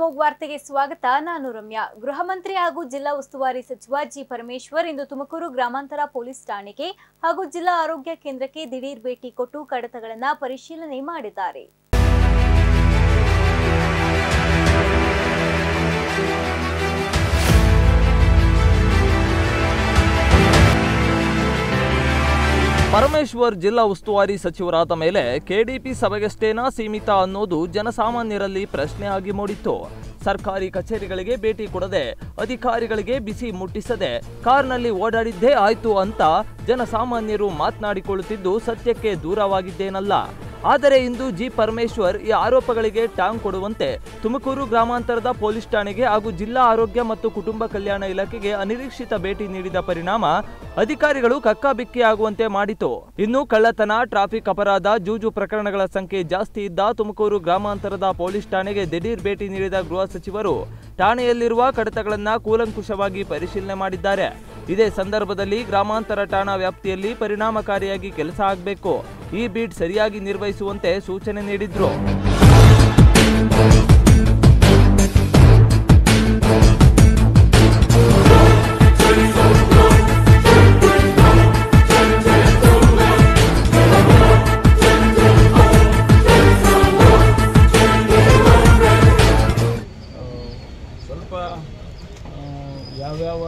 ಅಮೋಘ್ ವಾರ್ತೆಗೆ ಸ್ವಾಗತ ನಾನು ರಮ್ಯಾ ಗೃಹ ಮಂತ್ರಿ ಹಾಗೂ ಜಿಲ್ಲಾ ಉಸ್ತುವಾರಿ ಸಚಿವ ಜಿ ಪರಮೇಶ್ವರ್ ಇಂದು ತುಮಕೂರು ಗ್ರಾಮಾಂತರ ಪೊಲೀಸ್ ಠಾಣೆಗೆ ಹಾಗೂ ಜಿಲ್ಲಾ ಆರೋಗ್ಯ ಕೇಂದ್ರಕ್ಕೆ ದಿಢೀರ್ ಭೇಟಿ ಕೊಟ್ಟು ಕಡತಗಳನ್ನ ಪರಿಶೀಲನೆ ಮಾಡಿದ್ದಾರೆ ಪರಮೇಶ್ವರ್ ಜಿಲ್ಲಾ ಉಸ್ತುವಾರಿ ಸಚಿವರಾದ ಮೇಲೆ ಕೆಡಿಪಿ ಸಭೆಗಷ್ಟೇನಾ ಸೀಮಿತ ಅನ್ನೋದು ಜನಸಾಮಾನ್ಯರಲ್ಲಿ ಪ್ರಶ್ನೆ ಆಗಿ ಮೂಡಿತ್ತು ಸರ್ಕಾರಿ ಕಚೇರಿಗಳಿಗೆ ಭೇಟಿ ಕೊಡದೆ ಅಧಿಕಾರಿಗಳಿಗೆ ಬಿಸಿ ಮುಟ್ಟಿಸದೆ ಕಾರ್ನಲ್ಲಿ ಓಡಾಡಿದ್ದೇ ಆಯ್ತು ಅಂತ ಜನಸಾಮಾನ್ಯರು ಮಾತನಾಡಿಕೊಳ್ಳುತ್ತಿದ್ದು ಸತ್ಯಕ್ಕೆ ದೂರವಾಗಿದ್ದೇನಲ್ಲ ಆದರೆ ಇಂದು ಜಿ ಪರಮೇಶ್ವರ್ ಈ ಆರೋಪಗಳಿಗೆ ಟಾಂಗ್ ಕೊಡುವಂತೆ ತುಮಕೂರು ಗ್ರಾಮಾಂತರದ ಪೊಲೀಸ್ ಠಾಣೆಗೆ ಹಾಗೂ ಜಿಲ್ಲಾ ಆರೋಗ್ಯ ಮತ್ತು ಕುಟುಂಬ ಕಲ್ಯಾಣ ಇಲಾಖೆಗೆ ಅನಿರೀಕ್ಷಿತ ಭೇಟಿ ನೀಡಿದ ಪರಿಣಾಮ ಅಧಿಕಾರಿಗಳು ಕಕ್ಕಾಬಿಕ್ಕಿಯಾಗುವಂತೆ ಮಾಡಿತು ಇನ್ನು ಕಳ್ಳತನ ಟ್ರಾಫಿಕ್ ಅಪರಾಧ ಜೂಜು ಪ್ರಕರಣಗಳ ಸಂಖ್ಯೆ ಜಾಸ್ತಿ ಇದ್ದ ತುಮಕೂರು ಗ್ರಾಮಾಂತರದ ಪೊಲೀಸ್ ಠಾಣೆಗೆ ದಿಢೀರ್ ಭೇಟಿ ನೀಡಿದ ಗೃಹ ಸಚಿವರು ಠಾಣೆಯಲ್ಲಿರುವ ಕಡತಗಳನ್ನ ಕೂಲಂಕುಷವಾಗಿ ಪರಿಶೀಲನೆ ಮಾಡಿದ್ದಾರೆ ಇದೇ ಸಂದರ್ಭದಲ್ಲಿ ಗ್ರಾಮಾಂತರ ಠಾಣಾ ವ್ಯಾಪ್ತಿಯಲ್ಲಿ ಪರಿಣಾಮಕಾರಿಯಾಗಿ ಕೆಲಸ ಆಗಬೇಕು ಈ ಬೀಟ್ ಸರಿಯಾಗಿ ನಿರ್ವಹಿಸುವಂತೆ ಸೂಚನೆ ನೀಡಿದ್ರು ಆ, ಸ್ವಲ್ಪ ಆ, ಯಾವ್ಯಾವ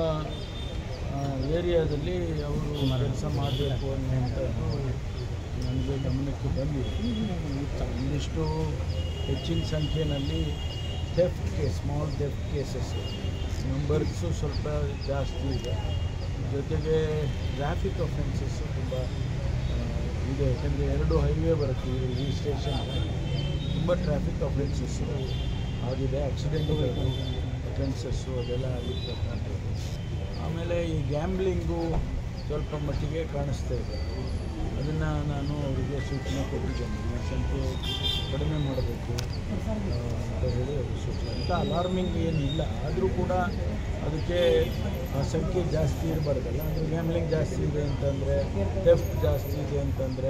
ಆ, ಏರಿಯಾದಲ್ಲಿ ಅವರು ಕೆಲಸ ಮಾಡಬೇಕು ಅನ್ನುವಂಥದ್ದು ನನಗೆ ಗಮನಕ್ಕೆ ಬಂದಿದೆ ಒಂದಿಷ್ಟು ಹೆಚ್ಚಿನ ಸಂಖ್ಯೆಯಲ್ಲಿ theft case small theft cases numbers ಸ್ವಲ್ಪ ಜಾಸ್ತಿ ಇದೆ ಜೊತೆಗೆ ಟ್ರಾಫಿಕ್ ಅಫೆನ್ಸಸ್ಸು ತುಂಬ ಆ, ಇದೆ ಯಾಕಂದರೆ ಎರಡು ಹೈವೇ ಬರುತ್ತೆ ಈ- ಈ ಸ್ಟೇಷನ್ ತುಂಬ ಟ್ರಾಫಿಕ್ ಅಫೆನ್ಸಸ್ಸು ಆಗಿದೆ ಆಕ್ಸಿಡೆಂಟ್ಗಳು ಅಫೆನ್ಸಸ್ಸು ಅದೆಲ್ಲ ಆಗಿರ್ತಕ್ಕಂಥದ್ದು ಆಮೇಲೆ ಈ ಗ್ಯಾಮ್ಲಿಂಗು ಸ್ವಲ್ಪ ಮಟ್ಟಿಗೆ ಕಾಣಿಸ್ತಾ ಇದೆ ಅದನ್ನು ನಾನು ಅವರಿಗೆ ಸೂಚನೆ ಕೊಟ್ಟಿದ್ದೇನೆ ಈ ಸಂಖ್ಯೆ ಕಡಿಮೆ ಮಾಡಬೇಕು ಆ, ಅಂತ ಹೇಳಿ ಅವರು ಸೂಚನೆ ಅಂತ ಅಲಾರ್ಮಿಂಗ್ ಏನಿಲ್ಲ ಆದರೂ ಕೂಡ ಅದಕ್ಕೆ ಆ ಸಂಖ್ಯೆ ಜಾಸ್ತಿ ಇರಬಾರ್ದಲ್ಲ ಅಂದರೆ ಗ್ಯಾಮ್ಲಿಂಗ್ ಜಾಸ್ತಿ ಇದೆ ಅಂತಂದರೆ ಥೆಫ್ಟ್ ಜಾಸ್ತಿ ಇದೆ ಅಂತಂದರೆ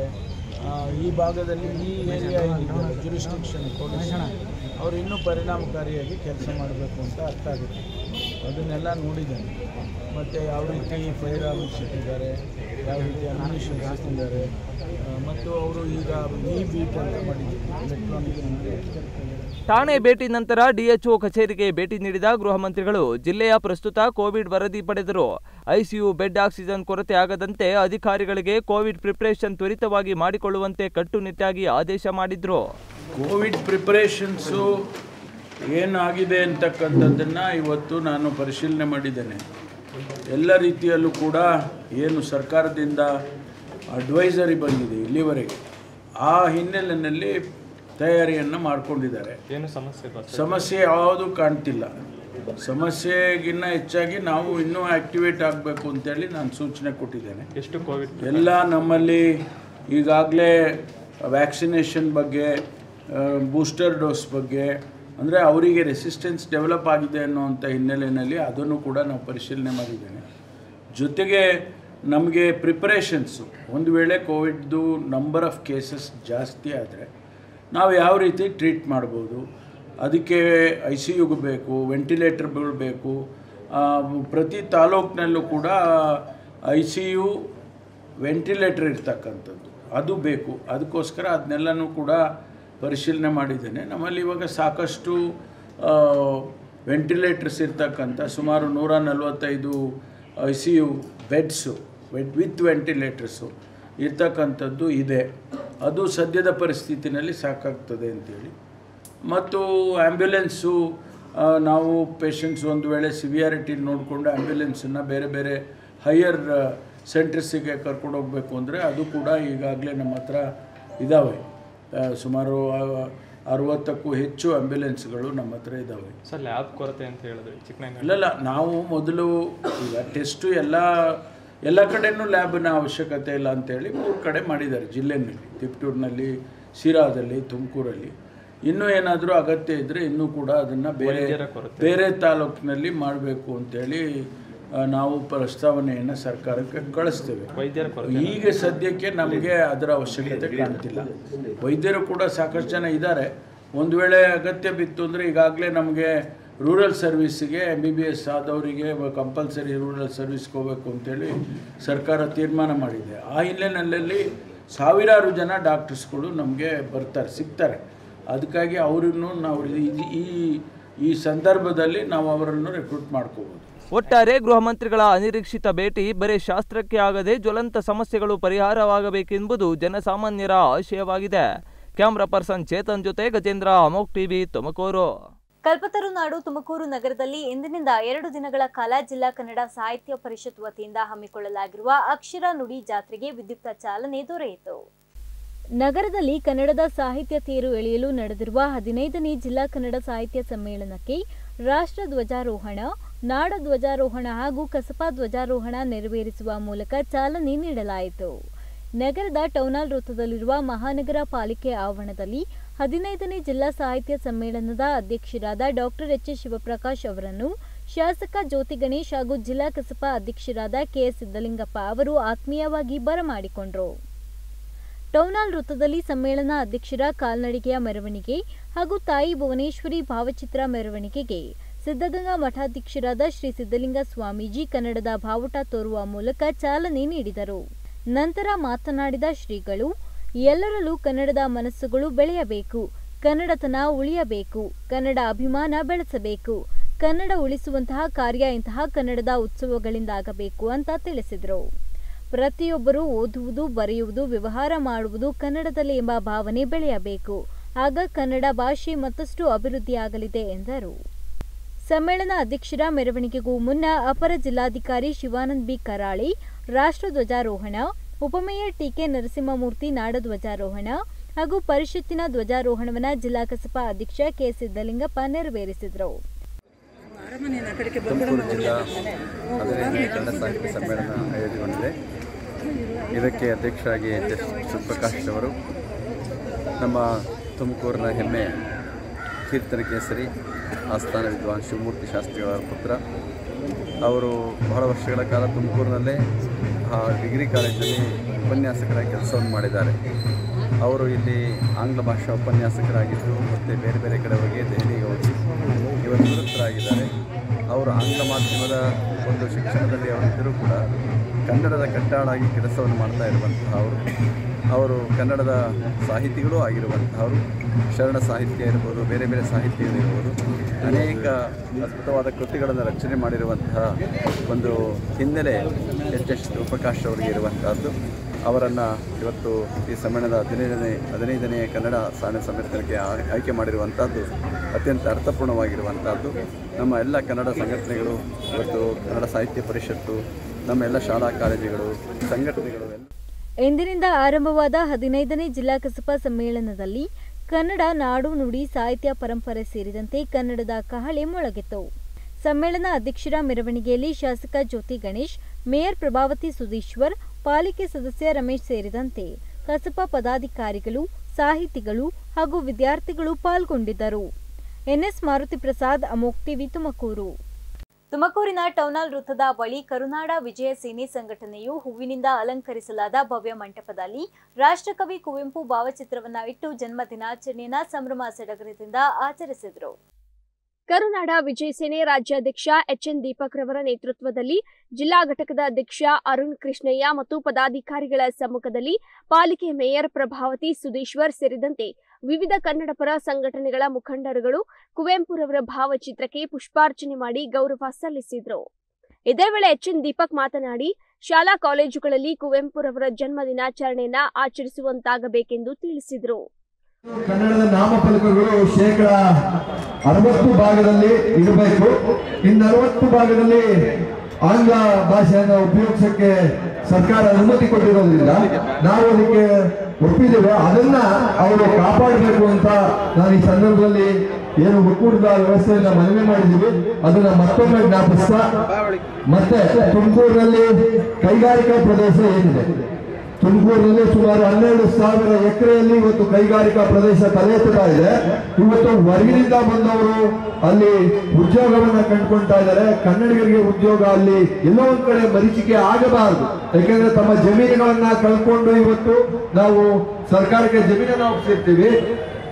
ಈ ಭಾಗದಲ್ಲಿ ಈ ಏರಿಯಾ ಏನಿದೆಯಲ್ಲ ಜುರಿಸ್ಟಿಕ್ಷನ್ ಪೊಲೀಸ್ ಅವರು ಇನ್ನೂ ಪರಿಣಾಮಕಾರಿಯಾಗಿ ಕೆಲಸ ಮಾಡಬೇಕು ಅಂತ ಅರ್ಥ ಆಗುತ್ತೆ ಅದನ್ನೆಲ್ಲ ನೋಡಿದ್ದೇನೆ ಮತ್ತು ಯಾವ ರೀತಿ ಫೈರ್ ಆರ್ಮ್ಸ್ ಇಟ್ಟಿದ್ದಾರೆ ಯಾವ ರೀತಿ ಅಮ್ಯುನಿಷನ್ಸ್ ಇಟ್ಟಿದ್ದಾರೆ ಆ, ಮತ್ತು ಅವರು ಈಗ ಇ ಬೀಟ್ ಅಂತ ಮಾಡಿದ್ದಾರೆ ಎಲೆಕ್ಟ್ರಾನಿಕ್ ಠಾಣೆ ಭೇಟಿ ನಂತರ ಡಿಎಚ್ಒ ಕಚೇರಿಗೆ ಭೇಟಿ ನೀಡಿದ ಗೃಹ ಮಂತ್ರಿಗಳು ಜಿಲ್ಲೆಯ ಪ್ರಸ್ತುತ ಕೋವಿಡ್ ವರದಿ ಪಡೆದರು ಐಸಿಯು ಬೆಡ್ ಆಕ್ಸಿಜನ್ ಕೊರತೆ ಆಗದಂತೆ ಅಧಿಕಾರಿಗಳಿಗೆ ಕೋವಿಡ್ ಪ್ರಿಪರೇಷನ್ ತ್ವರಿತವಾಗಿ ಮಾಡಿಕೊಳ್ಳುವಂತೆ ಕಟ್ಟುನಿಟ್ಟಾಗಿ ಆದೇಶ ಮಾಡಿದ್ರು ಕೋವಿಡ್ ಪ್ರಿಪರೇಷನ್ಸು ಏನಾಗಿದೆ ಅಂತಕ್ಕಂಥದ್ದನ್ನು ಇವತ್ತು ನಾನು ಪರಿಶೀಲನೆ ಮಾಡಿದ್ದೇನೆ ಎಲ್ಲ ರೀತಿಯಲ್ಲೂ ಕೂಡ ಏನು ಸರ್ಕಾರದಿಂದ ಅಡ್ವೈಸರಿ ಬಂದಿದೆ ಇಲ್ಲಿವರೆಗೆ ಆ ಹಿನ್ನೆಲೆಯಲ್ಲಿ ತಯಾರಿಯನ್ನು ಮಾಡಿಕೊಂಡಿದ್ದಾರೆ ಏನು ಸಮಸ್ಯೆ ಇಲ್ಲ ಸಮಸ್ಯೆ ಯಾವುದು ಕಾಣ್ತಿಲ್ಲ ಸಮಸ್ಯೆಗಿನ್ನ ಹೆಚ್ಚಾಗಿ ನಾವು ಇನ್ನೂ ಆ್ಯಕ್ಟಿವೇಟ್ ಆಗಬೇಕು ಅಂತೇಳಿ ನಾನು ಸೂಚನೆ ಕೊಟ್ಟಿದ್ದೇನೆ ಎಷ್ಟು ಕೋವಿಡ್ ಎಲ್ಲ ನಮ್ಮಲ್ಲಿ ಈಗಾಗಲೇ ವ್ಯಾಕ್ಸಿನೇಷನ್ ಬಗ್ಗೆ ಬೂಸ್ಟರ್ ಡೋಸ್ ಬಗ್ಗೆ ಅಂದರೆ ಅವರಿಗೆ ರೆಸಿಸ್ಟೆನ್ಸ್ ಡೆವಲಪ್ ಆಗಿದೆ ಅನ್ನೋವಂಥ ಹಿನ್ನೆಲೆಯಲ್ಲಿ ಅದನ್ನು ಕೂಡ ನಾವು ಪರಿಶೀಲನೆ ಮಾಡಿದ್ದೇನೆ ಜೊತೆಗೆ ನಮಗೆ ಪ್ರಿಪರೇಷನ್ಸು ಒಂದು ವೇಳೆ ಕೋವಿಡ್ದು ನಂಬರ್ ಆಫ್ ಕೇಸಸ್ ಜಾಸ್ತಿ ಆದರೆ ನಾವು ಯಾವ ರೀತಿ ಟ್ರೀಟ್ ಮಾಡ್ಬೋದು ಅದಕ್ಕೆ ಐ ಸಿ ಯುಗೆ ಬೇಕು ವೆಂಟಿಲೇಟರ್ಗಳು ಬೇಕು ಆ, ಪ್ರತಿ ತಾಲೂಕಿನಲ್ಲೂ ಕೂಡ ಐ ಸಿ ಯು ವೆಂಟಿಲೇಟರ್ ಇರ್ತಕ್ಕಂಥದ್ದು ಅದು ಬೇಕು ಅದಕ್ಕೋಸ್ಕರ ಅದನ್ನೆಲ್ಲನೂ ಕೂಡ ಪರಿಶೀಲನೆ ಮಾಡಿದ್ದೇನೆ ನಮ್ಮಲ್ಲಿ ಇವಾಗ ಸಾಕಷ್ಟು ವೆಂಟಿಲೇಟರ್ಸ್ ಇರ್ತಕ್ಕಂಥ ಸುಮಾರು ನೂರ ನಲವತ್ತೈದು I C U beds with ventilators ಇರ್ತಕ್ಕಂಥದ್ದು ಇದೆ ಅದು ಸದ್ಯದ ಪರಿಸ್ಥಿತಿನಲ್ಲಿ ಸಾಕಾಗ್ತದೆ ಅಂತೇಳಿ ಮತ್ತು ಆ್ಯಂಬ್ಯುಲೆನ್ಸು ಆ, ನಾವು ಪೇಷಂಟ್ಸ್ ಒಂದು ವೇಳೆ ಸಿವಿಯಾರಿಟಿ ನೋಡಿಕೊಂಡು ಆ್ಯಂಬ್ಯುಲೆನ್ಸನ್ನು ಬೇರೆ ಬೇರೆ ಹೈಯರ್ ಸೆಂಟರ್ಸಿಗೆ ಕರ್ಕೊಂಡು ಹೋಗಬೇಕು ಅಂದರೆ ಅದು ಕೂಡ ಈಗಾಗಲೇ ನಮ್ಮ ಹತ್ರ ಇದ್ದಾವೆ ಆ, ಸುಮಾರು ಆ, ಅರವತ್ತಕ್ಕೂ ಹೆಚ್ಚು ಆ್ಯಂಬ್ಯುಲೆನ್ಸ್ಗಳು ನಮ್ಮ ಹತ್ರ ಇದ್ದಾವೆ ಸರ್ ಲ್ಯಾಬ್ ಕೊರತೆ ಅಂತ ಹೇಳಿದ್ರಿ ಚಿಕ್ಕನಂಗ ಇಲ್ಲಲ್ಲ ನಾವು ಮೊದಲು ಈಗ ಟೆಸ್ಟು ಎಲ್ಲ ಎಲ್ಲ ಕಡೆನೂ ಲ್ಯಾಬಿನ ಅವಶ್ಯಕತೆ ಇಲ್ಲ ಅಂತೇಳಿ ಮೂರು ಕಡೆ ಮಾಡಿದ್ದಾರೆ ಜಿಲ್ಲೆನಲ್ಲಿ ತಿಪ್ಟೂರಿನಲ್ಲಿ ಶಿರಾದಲ್ಲಿ ತುಮಕೂರಲ್ಲಿ ಇನ್ನೂ ಏನಾದರೂ ಅಗತ್ಯ ಇದ್ದರೆ ಇನ್ನೂ ಕೂಡ ಅದನ್ನು ಬೇರೆ ವೈದ್ಯರ ಕೊರತೆ. ಬೇರೆ ತಾಲೂಕಿನಲ್ಲಿ ಮಾಡಬೇಕು ಅಂತೇಳಿ ಆ, ನಾವು ಪ್ರಸ್ತಾವನೆಯನ್ನು ಸರ್ಕಾರಕ್ಕೆ ಕಳಿಸ್ತೇವೆ ವೈದ್ಯರ ಕೊರತೆ ಈಗ ಸದ್ಯಕ್ಕೆ ನಮಗೆ ಅದರ ಅವಶ್ಯಕತೆ ಕಾಣ್ತಿಲ್ಲ ವೈದ್ಯರು ಕೂಡ ಸಾಕಷ್ಟು ಜನ ಇದ್ದಾರೆ ಒಂದು ವೇಳೆ ಅಗತ್ಯ ಬಿತ್ತು ಅಂದರೆ ಈಗಾಗಲೇ ನಮಗೆ ರೂರಲ್ ಸರ್ವಿಸ್ಗೆ ಎಮ್ ಬಿ ಬಿ ಎಸ್ ಆದವರಿಗೆ ಕಂಪಲ್ಸರಿ ರೂರಲ್ ಸರ್ವಿಸ್ಗೆ ಹೋಗಬೇಕು ಅಂತೇಳಿ ಸರ್ಕಾರ ತೀರ್ಮಾನ ಮಾಡಿದೆ ಆ ಹಿನ್ನೆಲೆಯಲ್ಲಿ ಸಾವಿರಾರು ಜನ ಡಾಕ್ಟರ್ಸ್ಗಳು ನಮಗೆ ಬರ್ತಾರೆ ಸಿಗ್ತಾರೆ ಅದಕ್ಕಾಗಿ ಅವರನ್ನು ನಾವು ಈ- ಈ ಈ ಸಂದರ್ಭದಲ್ಲಿ ನಾವು ಅವರನ್ನು ರೆಕ್ರೂಟ್ ಮಾಡ್ಕೋಬೋದು ಒಟ್ಟಾರೆ ಗೃಹ ಮಂತ್ರಿಗಳ ಅನಿರೀಕ್ಷಿತ ಭೇಟಿ ಬರೀ ಶಾಸ್ತ್ರಕ್ಕೆ ಆಗದೆ ಜ್ವಲಂತ ಸಮಸ್ಯೆಗಳು ಪರಿಹಾರವಾಗಬೇಕೆಂಬುದು ಜನಸಾಮಾನ್ಯರ ಆಶಯವಾಗಿದೆ ಕ್ಯಾಮ್ರಾ ಪರ್ಸನ್ ಚೇತನ್ ಜೊತೆ ಗಜೇಂದ್ರ ಅಮೋಕ್ ಟಿವಿ ತುಮಕೂರು ಕಲ್ಪತರು ನಾಡು ತುಮಕೂರು ನಗರದಲ್ಲಿ ಇಂದಿನಿಂದ ಎರಡು ದಿನಗಳ ಕಾಲ ಜಿಲ್ಲಾ ಕನ್ನಡ ಸಾಹಿತ್ಯ ಪರಿಷತ್ ವತಿಯಿಂದ ಹಮ್ಮಿಕೊಳ್ಳಲಾಗಿರುವ ಅಕ್ಷರ ನುಡಿ ಜಾತ್ರೆಗೆ ವಿದ್ಯುಕ್ತ ಚಾಲನೆ ದೊರೆಯಿತು ನಗರದಲ್ಲಿ ಕನ್ನಡದ ಸಾಹಿತ್ಯ ತೇರು ಎಳೆಯಲು ನಡೆದಿರುವ ಹದಿನೈದನೇ ಜಿಲ್ಲಾ ಕನ್ನಡ ಸಾಹಿತ್ಯ ಸಮ್ಮೇಳನಕ್ಕೆ ರಾಷ್ಟ್ರ ಧ್ವಜಾರೋಹಣ ನಾಡ ಧ್ವಜಾರೋಹಣ ಹಾಗೂ ಕಸಪಾ ಧ್ವಜಾರೋಹಣ ನೆರವೇರಿಸುವ ಮೂಲಕ ಚಾಲನೆ ನೀಡಲಾಯಿತು ನಗರದ ಟೌನಾಲ್ ವೃತ್ತದಲ್ಲಿರುವ ಮಹಾನಗರ ಪಾಲಿಕೆ ಆವರಣದಲ್ಲಿ ಹದಿನೈದನೇ ಜಿಲ್ಲಾ ಸಾಹಿತ್ಯ ಸಮ್ಮೇಳನದ ಅಧ್ಯಕ್ಷರಾದ ಡಾಕ್ಟರ್ ಎಚ್ ಎಸ್ ಶಿವಪ್ರಕಾಶ್ ಅವರನ್ನು ಶಾಸಕ ಜ್ಯೋತಿ ಗಣೇಶ್ ಹಾಗೂ ಜಿಲ್ಲಾ ಕಸಪಾ ಅಧ್ಯಕ್ಷರಾದ ಕೆಎಸ್ ಸಿದ್ದಲಿಂಗಪ್ಪ ಅವರು ಆತ್ಮೀಯವಾಗಿ ಬರಮಾಡಿಕೊಂಡರು ಟೌನಾಲ್ ವೃತ್ತದಲ್ಲಿ ಸಮ್ಮೇಳನ ಅಧ್ಯಕ್ಷರ ಕಾಲ್ನಡಿಗೆಯ ಮೆರವಣಿಗೆ ಹಾಗೂ ತಾಯಿ ಭುವನೇಶ್ವರಿ ಭಾವಚಿತ್ರ ಮೆರವಣಿಗೆಗೆ ಸಿದ್ಧಗಂಗಾ ಮಠಾಧ್ಯಕ್ಷರಾದ ಶ್ರೀ ಸಿದ್ದಲಿಂಗ ಸ್ವಾಮೀಜಿ ಕನ್ನಡದ ಬಾವುಟ ತೋರುವ ಮೂಲಕ ಚಾಲನೆ ನೀಡಿದರು ನಂತರ ಮಾತನಾಡಿದ ಶ್ರೀಗಳು ಎಲ್ಲರಲ್ಲೂ ಕನ್ನಡದ ಮನಸ್ಸುಗಳು ಬೆಳೆಯಬೇಕು ಕನ್ನಡತನ ಉಳಿಯಬೇಕು ಕನ್ನಡ ಅಭಿಮಾನ ಬೆಳೆಸಬೇಕು ಕನ್ನಡ ಉಳಿಸುವಂತಹ ಕಾರ್ಯ ಇಂತಹ ಕನ್ನಡದ ಉತ್ಸವಗಳಿಂದಾಗಬೇಕು ಅಂತ ತಿಳಿಸಿದರು ಪ್ರತಿಯೊಬ್ಬರೂ ಓದುವುದು ಬರೆಯುವುದು ವ್ಯವಹಾರ ಮಾಡುವುದು ಕನ್ನಡದಲ್ಲಿ ಎಂಬ ಭಾವನೆ ಬೆಳೆಯಬೇಕು ಆಗ ಕನ್ನಡ ಭಾಷೆ ಮತ್ತಷ್ಟು ಅಭಿವೃದ್ಧಿಯಾಗಲಿದೆ ಎಂದರು ಸಮ್ಮೇಳನ ಅಧ್ಯಕ್ಷರ ಮೆರವಣಿಗೆಗೂ ಮುನ್ನ ಅಪರ ಜಿಲ್ಲಾಧಿಕಾರಿ ಶಿವಾನಂದ್ ಬಿ ಕರಾಳಿ ರಾಷ್ಟ್ರ ಧ್ವಜಾರೋಹಣ ಉಪಮೇಯರ್ ಟಿಕೆ ನರಸಿಂಹಮೂರ್ತಿ ನಾಡಧ್ವಜಾರೋಹಣ ಹಾಗೂ ಪರಿಷತ್ತಿನ ಧ್ವಜಾರೋಹಣವನ್ನ ಜಿಲ್ಲಾ ಕಸಪಾ ಅಧ್ಯಕ್ಷ ಕೆ ಸಿದ್ದಲಿಂಗಪ್ಪ ನೆರವೇರಿಸಿದರು ತುಮಕೂರು ಜಿಲ್ಲಾ ಹದಿನೈದನೇ ಕನ್ನಡ ಸಾಹಿತ್ಯ ಸಮ್ಮೇಳನ ಆಯೋಜನೆಗೊಂಡಿದೆ ಇದಕ್ಕೆ ಅಧ್ಯಕ್ಷರಾಗಿ ಎಚ್ ಎಸ್ ಶಿವಪ್ರಕಾಶ್ ಅವರು ನಮ್ಮ ತುಮಕೂರಿನ ಹೆಮ್ಮೆ ಕೀರ್ತನ ಕೇಸರಿ ಆಸ್ಥಾನ ವಿದ್ವಾನ್ ಶಿವಮೂರ್ತಿ ಶಾಸ್ತ್ರಿಗಳವರ ಪುತ್ರ ಅವರು ಬಹಳ ವರ್ಷಗಳ ಕಾಲ ತುಮಕೂರಿನಲ್ಲೇ ಆ ಡಿಗ್ರಿ ಕಾಲೇಜಲ್ಲಿ ಉಪನ್ಯಾಸಕರಾಗಿ ಕೆಲಸವನ್ನು ಮಾಡಿದ್ದಾರೆ ಅವರು ಇಲ್ಲಿ ಆಂಗ್ಲ ಭಾಷಾ ಉಪನ್ಯಾಸಕರಾಗಿದ್ದು ಮತ್ತು ಬೇರೆ ಬೇರೆ ಕಡೆ ಹೋಗಿ ದೆಹಲಿಗೆ ಹೋಗಿ ಇವತ್ತು ನಿವೃತ್ತರಾಗಿದ್ದಾರೆ ಅವರು ಆಂಗ್ಲ ಮಾಧ್ಯಮದ ಒಂದು ಶಿಕ್ಷಣದಲ್ಲಿ ಅವರಿದ್ದರೂ ಕೂಡ ಕನ್ನಡದ ಕಟ್ಟಾಳಾಗಿ ಕೆಲಸವನ್ನು ಮಾಡ್ತಾ ಇರುವಂತಹ ಅವರು ಅವರು ಕನ್ನಡದ ಸಾಹಿತಿಗಳೂ ಆಗಿರುವಂತಹವರು ಶರಣ ಸಾಹಿತ್ಯ ಇರ್ಬೋದು ಬೇರೆ ಬೇರೆ ಸಾಹಿತ್ಯಗಳಿರ್ಬೋದು ಅನೇಕ ಅದ್ಭುತವಾದ ಕೃತಿಗಳನ್ನು ರಚನೆ ಮಾಡಿರುವಂತಹ ಒಂದು ಹಿನ್ನೆಲೆ ಎಚ್ ಎಸ್ ಶಿವಪ್ರಕಾಶ್ ಅವರಿಗೆ ಇರುವಂತಹದ್ದು ಅವರನ್ನು ಇವತ್ತು ಈ ಸಮ್ಮೇಳನದ ಹದಿನೈದನೇ ಹದಿನೈದನೇ ಕನ್ನಡ ಸಾಹಿತ್ಯ ಸಮ್ಮೇಳನಕ್ಕೆ ಆ- ಆಯ್ಕೆ ಮಾಡಿರುವಂಥದ್ದು ಅತ್ಯಂತ ಅರ್ಥಪೂರ್ಣವಾಗಿರುವಂಥದ್ದು ನಮ್ಮ ಎಲ್ಲ ಕನ್ನಡ ಸಂಘಟನೆಗಳು ಇವತ್ತು ಕನ್ನಡ ಸಾಹಿತ್ಯ ಪರಿಷತ್ತು ನಮ್ಮ ಎಲ್ಲ ಶಾಲಾ ಕಾಲೇಜುಗಳು ಸಂಘಟನೆಗಳು ಎಲ್ಲ ಇಂದಿನಿಂದ ಆರಂಭವಾದ ಹದಿನೈದನೇ ಜಿಲ್ಲಾ ಕಸಪಾ ಸಮ್ಮೇಳನದಲ್ಲಿ ಕನ್ನಡ ನಾಡು ನುಡಿ ಸಾಹಿತ್ಯ ಪರಂಪರೆ ಸೇರಿದಂತೆ ಕನ್ನಡದ ಕಹಳೆ ಮೊಳಗಿತ್ತು ಸಮ್ಮೇಳನ ಅಧ್ಯಕ್ಷರ ಮೆರವಣಿಗೆಯಲ್ಲಿ ಶಾಸಕ ಜ್ಯೋತಿ ಗಣೇಶ್ ಮೇಯರ್ ಪ್ರಭಾವತಿ ಸುಧೀಶ್ವರ್ ಪಾಲಿಕೆ ಸದಸ್ಯ ರಮೇಶ್ ಸೇರಿದಂತೆ ಕಸಪಾ ಪದಾಧಿಕಾರಿಗಳು ಸಾಹಿತಿಗಳು ಹಾಗೂ ವಿದ್ಯಾರ್ಥಿಗಳು ಪಾಲ್ಗೊಂಡಿದ್ದರು ಎನ್ಎಸ್ ಮಾರುತಿ ಪ್ರಸಾದ್ ಅಮೋಕ್ ಟಿವಿ ತುಮಕೂರು ತುಮಕೂರಿನ ಟೌನಾಲ್ ವೃತ್ತದ ಬಳಿ ಕರುನಾಡ ವಿಜಯ ಸೇನೆ ಸಂಘಟನೆಯು ಹೂವಿನಿಂದ ಅಲಂಕರಿಸಲಾದ ಭವ್ಯ ಮಂಟಪದಲ್ಲಿ ರಾಷ್ಟ್ರಕವಿ ಕುವೆಂಪು ಭಾವಚಿತ್ರವನ್ನ ಇಟ್ಟು ಜನ್ಮ ದಿನಾಚರಣೆಯನ್ನ ಸಂಭ್ರಮ ಸಡಗರದಿಂದ ಆಚರಿಸಿದರು ಕರುನಾಡ ವಿಜಯ ಸೇನೆ ರಾಜ್ಯಾಧ್ಯಕ್ಷ ಎಚ್ಎನ್ ದೀಪಕ್ ರವರ ನೇತೃತ್ವದಲ್ಲಿ ಜಿಲ್ಲಾ ಘಟಕದ ಅಧ್ಯಕ್ಷ ಅರುಣ್ ಕೃಷ್ಣಯ್ಯ ಮತ್ತು ಪದಾಧಿಕಾರಿಗಳ ಸಮ್ಮುಖದಲ್ಲಿ ಪಾಲಿಕೆ ಮೇಯರ್ ಪ್ರಭಾವತಿ ಸುಧೀಶ್ವರ್ ಸೇರಿದಂತೆ ವಿವಿಧ ಕನ್ನಡಪರ ಸಂಘಟನೆಗಳ ಮುಖಂಡರುಗಳು ಕುವೆಂಪುರವರ ಭಾವಚಿತ್ರಕ್ಕೆ ಪುಷ್ಪಾರ್ಚನೆ ಮಾಡಿ ಗೌರವ ಸಲ್ಲಿಸಿದರು ಇದೇ ವೇಳೆ ಎಚ್ಎನ್ ದೀಪಕ್ ಮಾತನಾಡಿ ಶಾಲಾ ಕಾಲೇಜುಗಳಲ್ಲಿ ಕುವೆಂಪುರವರ ಜನ್ಮ ದಿನಾಚರಣೆಯನ್ನ ಆಚರಿಸುವಂತಾಗಬೇಕೆಂದು ತಿಳಿಸಿದರು ಕನ್ನಡದ ನಾಮಫಲಕಗಳು ಶೇಕಡ ಅರವತ್ತು ಭಾಗದಲ್ಲಿ ಇರಬೇಕು ಇನ್ನು ಅರವತ್ತು ಭಾಗದಲ್ಲಿ ಆಂಗ್ಲ ಭಾಷೆಯನ್ನು ಉಪಯೋಗಿಸಕ್ಕೆ ಸರ್ಕಾರ ಅನುಮತಿ ಕೊಟ್ಟಿರೋದ್ರಿಂದ ನಾವು ಅದಕ್ಕೆ ಒಪ್ಪಿದ್ದೇವೆ ಅದನ್ನ ಅವರು ಕಾಪಾಡಬೇಕು ಅಂತ ನಾನು ಈ ಸಂದರ್ಭದಲ್ಲಿ ಏನು ಒಕ್ಕೂಟದ ವ್ಯವಸ್ಥೆಯನ್ನ ಮನವಿ ಮಾಡಿದ್ದೀವಿ ಅದನ್ನ ಮತ್ತೊಮ್ಮೆ ಜ್ಞಾಪಿಸ್ತಾ ಮತ್ತೆ ತುಮಕೂರಿನಲ್ಲಿ ಕೈಗಾರಿಕಾ ಪ್ರದೇಶ ಏನಿದೆ ತುಮಕೂರಿನಲ್ಲಿ ಸುಮಾರು ಹನ್ನೆರಡು ಸಾವಿರ ಎಕರೆಯಲ್ಲಿ ಇವತ್ತು ಕೈಗಾರಿಕಾ ಪ್ರದೇಶ ತಲೆ ಎತ್ತುತ್ತಾ ಇದೆ ಇವತ್ತು ಹೊರಗಿನಿಂದ ಬಂದವರು ಅಲ್ಲಿ ಉದ್ಯೋಗವನ್ನ ಕಂಡುಕೊಳ್ತಾ ಇದ್ದಾರೆ ಕನ್ನಡಿಗರಿಗೆ ಉದ್ಯೋಗ ಅಲ್ಲಿ ಎಲ್ಲೋ ಒಂದ್ ಕಡೆ ಮರೀಚಿಕೆ ಆಗಬಾರದು ಯಾಕೆಂದ್ರೆ ತಮ್ಮ ಜಮೀನುಗಳನ್ನ ಕಳ್ಕೊಂಡು ಇವತ್ತು ನಾವು ಸರ್ಕಾರಕ್ಕೆ ಜಮೀನನ್ನ ಒಪ್ಪಿಸಿರ್ತೀವಿ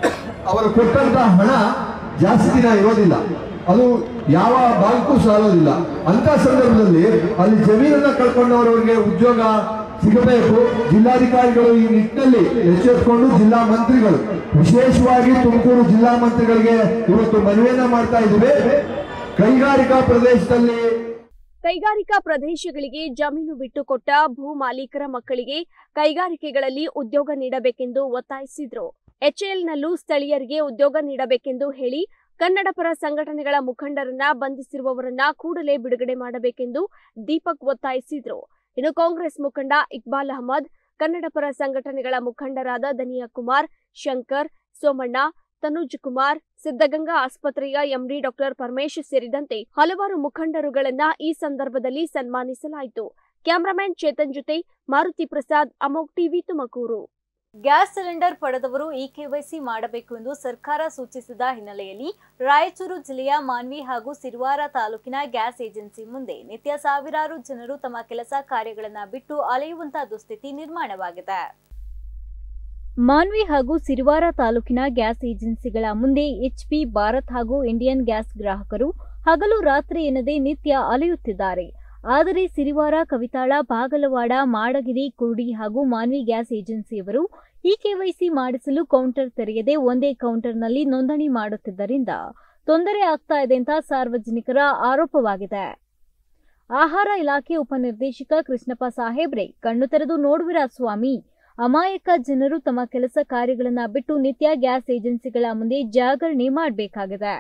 ಅವರು ಕೊಟ್ಟಂತ ಹಣ ಜಾಸ್ತಿ ದಿನ ಇರೋದಿಲ್ಲ ಅದು ಯಾವ ಭಾಗಕ್ಕೂ ಸಾಲೋದಿಲ್ಲ ಅಂತ ಸಂದರ್ಭದಲ್ಲಿ ಅಲ್ಲಿ ಜಮೀನನ್ನ ಕಳ್ಕೊಂಡವರವರಿಗೆ ಉದ್ಯೋಗ ಸಿಗಬೇಕು ಜಿಲ್ಲಾಧಿಕಾರಿಗಳು ಈ ನಿಟ್ಟಿನಲ್ಲಿ ಎಚ್ಚೆತ್ತುಕೊಂಡು ಜಿಲ್ಲಾ ಮಂತ್ರಿಗಳು ವಿಶೇಷವಾಗಿ ತುಮಕೂರು ಜಿಲ್ಲಾ ಮಂತ್ರಿಗಳಿಗೆ ಇವತ್ತು ಮನವಿಯನ್ನ ಮಾಡ್ತಾ ಇದ್ದೇವೆ ಕೈಗಾರಿಕಾ ಪ್ರದೇಶದಲ್ಲಿ ಕೈಗಾರಿಕಾ ಪ್ರದೇಶಗಳಿಗೆ ಜಮೀನು ಬಿಟ್ಟುಕೊಟ್ಟ ಭೂ ಮಾಲೀಕರ ಮಕ್ಕಳಿಗೆ ಕೈಗಾರಿಕೆಗಳಲ್ಲಿ ಉದ್ಯೋಗ ನೀಡಬೇಕೆಂದು ಒತ್ತಾಯಿಸಿದ್ರು ಎಚ್ಎಎಲ್ನಲ್ಲೂ ಸ್ಥಳೀಯರಿಗೆ ಉದ್ಯೋಗ ನೀಡಬೇಕೆಂದು ಹೇಳಿ ಕನ್ನಡ ಪರ ಸಂಘಟನೆಗಳ ಮುಖಂಡರನ್ನ ಬಂಧಿಸಿರುವವರನ್ನ ಕೂಡಲೇ ಬಿಡುಗಡೆ ಮಾಡಬೇಕೆಂದು ದೀಪಕ್ ಒತ್ತಾಯಿಸಿದ್ರು ಇನ್ನು ಕಾಂಗ್ರೆಸ್ ಮುಖಂಡ ಇಕ್ಬಾಲ್ ಅಹಮದ್ ಕನ್ನಡ ಪರ ಸಂಘಟನೆಗಳ ಮುಖಂಡರಾದ ದನಿಯಾ ಕುಮಾರ್ ಶಂಕರ್ ಸೋಮಣ್ಣ ತನುಜ್ ಕುಮಾರ್ ಸಿದ್ದಗಂಗಾ ಆಸ್ಪತ್ರೆಯ ಎಂಡಿ ಡಾಕ್ಟರ್ ಪರಮೇಶ್ ಸೇರಿದಂತೆ ಹಲವಾರು ಮುಖಂಡರುಗಳನ್ನ ಈ ಸಂದರ್ಭದಲ್ಲಿ ಸನ್ಮಾನಿಸಲಾಯಿತು ಕ್ಯಾಮರಾಮನ್ ಚೇತನ್ ಜೊತೆ Maruthi Prasad Amogh TV Tumakuru gas cylinder ಪಡೆದವರು ಇ ಕೆವೈಸಿ ಮಾಡಬೇಕು ಎಂದು ಸರ್ಕಾರ ಸೂಚಿಸಿದ ಹಿನ್ನೆಲೆಯಲ್ಲಿ ರಾಯಚೂರು ಜಿಲ್ಲೆಯ ಮಾನ್ವಿ ಹಾಗೂ ಸಿರುವಾರ ತಾಲೂಕಿನ ಗ್ಯಾಸ್ ಏಜೆನ್ಸಿ ಮುಂದೆ ನಿತ್ಯ ಸಾವಿರಾರು ಜನರು ತಮ್ಮ ಕೆಲಸ ಕಾರ್ಯಗಳನ್ನು ಬಿಟ್ಟು ಅಲೆಯುವಂತಹ ದುಸ್ಥಿತಿ ನಿರ್ಮಾಣವಾಗಿದೆ ಮಾನ್ವಿ ಹಾಗೂ ಸಿರುವಾರ ತಾಲೂಕಿನ ಗ್ಯಾಸ್ ಏಜೆನ್ಸಿಗಳ ಮುಂದೆ ಎಚ್ಪಿ ಭಾರತ್ ಹಾಗೂ ಇಂಡಿಯನ್ ಗ್ಯಾಸ್ ಗ್ರಾಹಕರು ಹಗಲು ರಾತ್ರಿ ಎನ್ನದೇ ನಿತ್ಯ ಅಲೆಯುತ್ತಿದ್ದಾರೆ ಆದರೆ ಸಿರಿವಾರ ಕವಿತಾಳ ಬಾಗಲವಾಡ ಮಾಡಗಿರಿ ಕುರುಡಿ ಹಾಗೂ ಮಾನ್ವಿ ಗ್ಯಾಸ್ ಏಜೆನ್ಸಿಯವರು ಈ ಕೆವೈಸಿ ಮಾಡಿಸಲು ಕೌಂಟರ್ ತೆರೆಯದೆ ಒಂದೇ ಕೌಂಟರ್ನಲ್ಲಿ ನೋಂದಣಿ ಮಾಡುತ್ತಿದ್ದರಿಂದ ತೊಂದರೆ ಆಗ್ತಾ ಇದೆ ಅಂತ ಸಾರ್ವಜನಿಕರ ಆರೋಪವಾಗಿದೆ ಆಹಾರ ಇಲಾಖೆ ಉಪನಿರ್ದೇಶಕ ಕೃಷ್ಣಪ್ಪ ಸಾಹೇಬ್ರೆ ಕಣ್ಣು ತೆರೆದು ನೋಡುವಿರ ಸ್ವಾಮಿ ಅಮಾಯಕ ಜನರು ತಮ್ಮ ಕೆಲಸ ಕಾರ್ಯಗಳನ್ನ ಬಿಟ್ಟು ನಿತ್ಯ ಗ್ಯಾಸ್ ಏಜೆನ್ಸಿಗಳ ಮುಂದೆ ಜಾಗರಣೆ ಮಾಡಬೇಕಾಗಿದೆ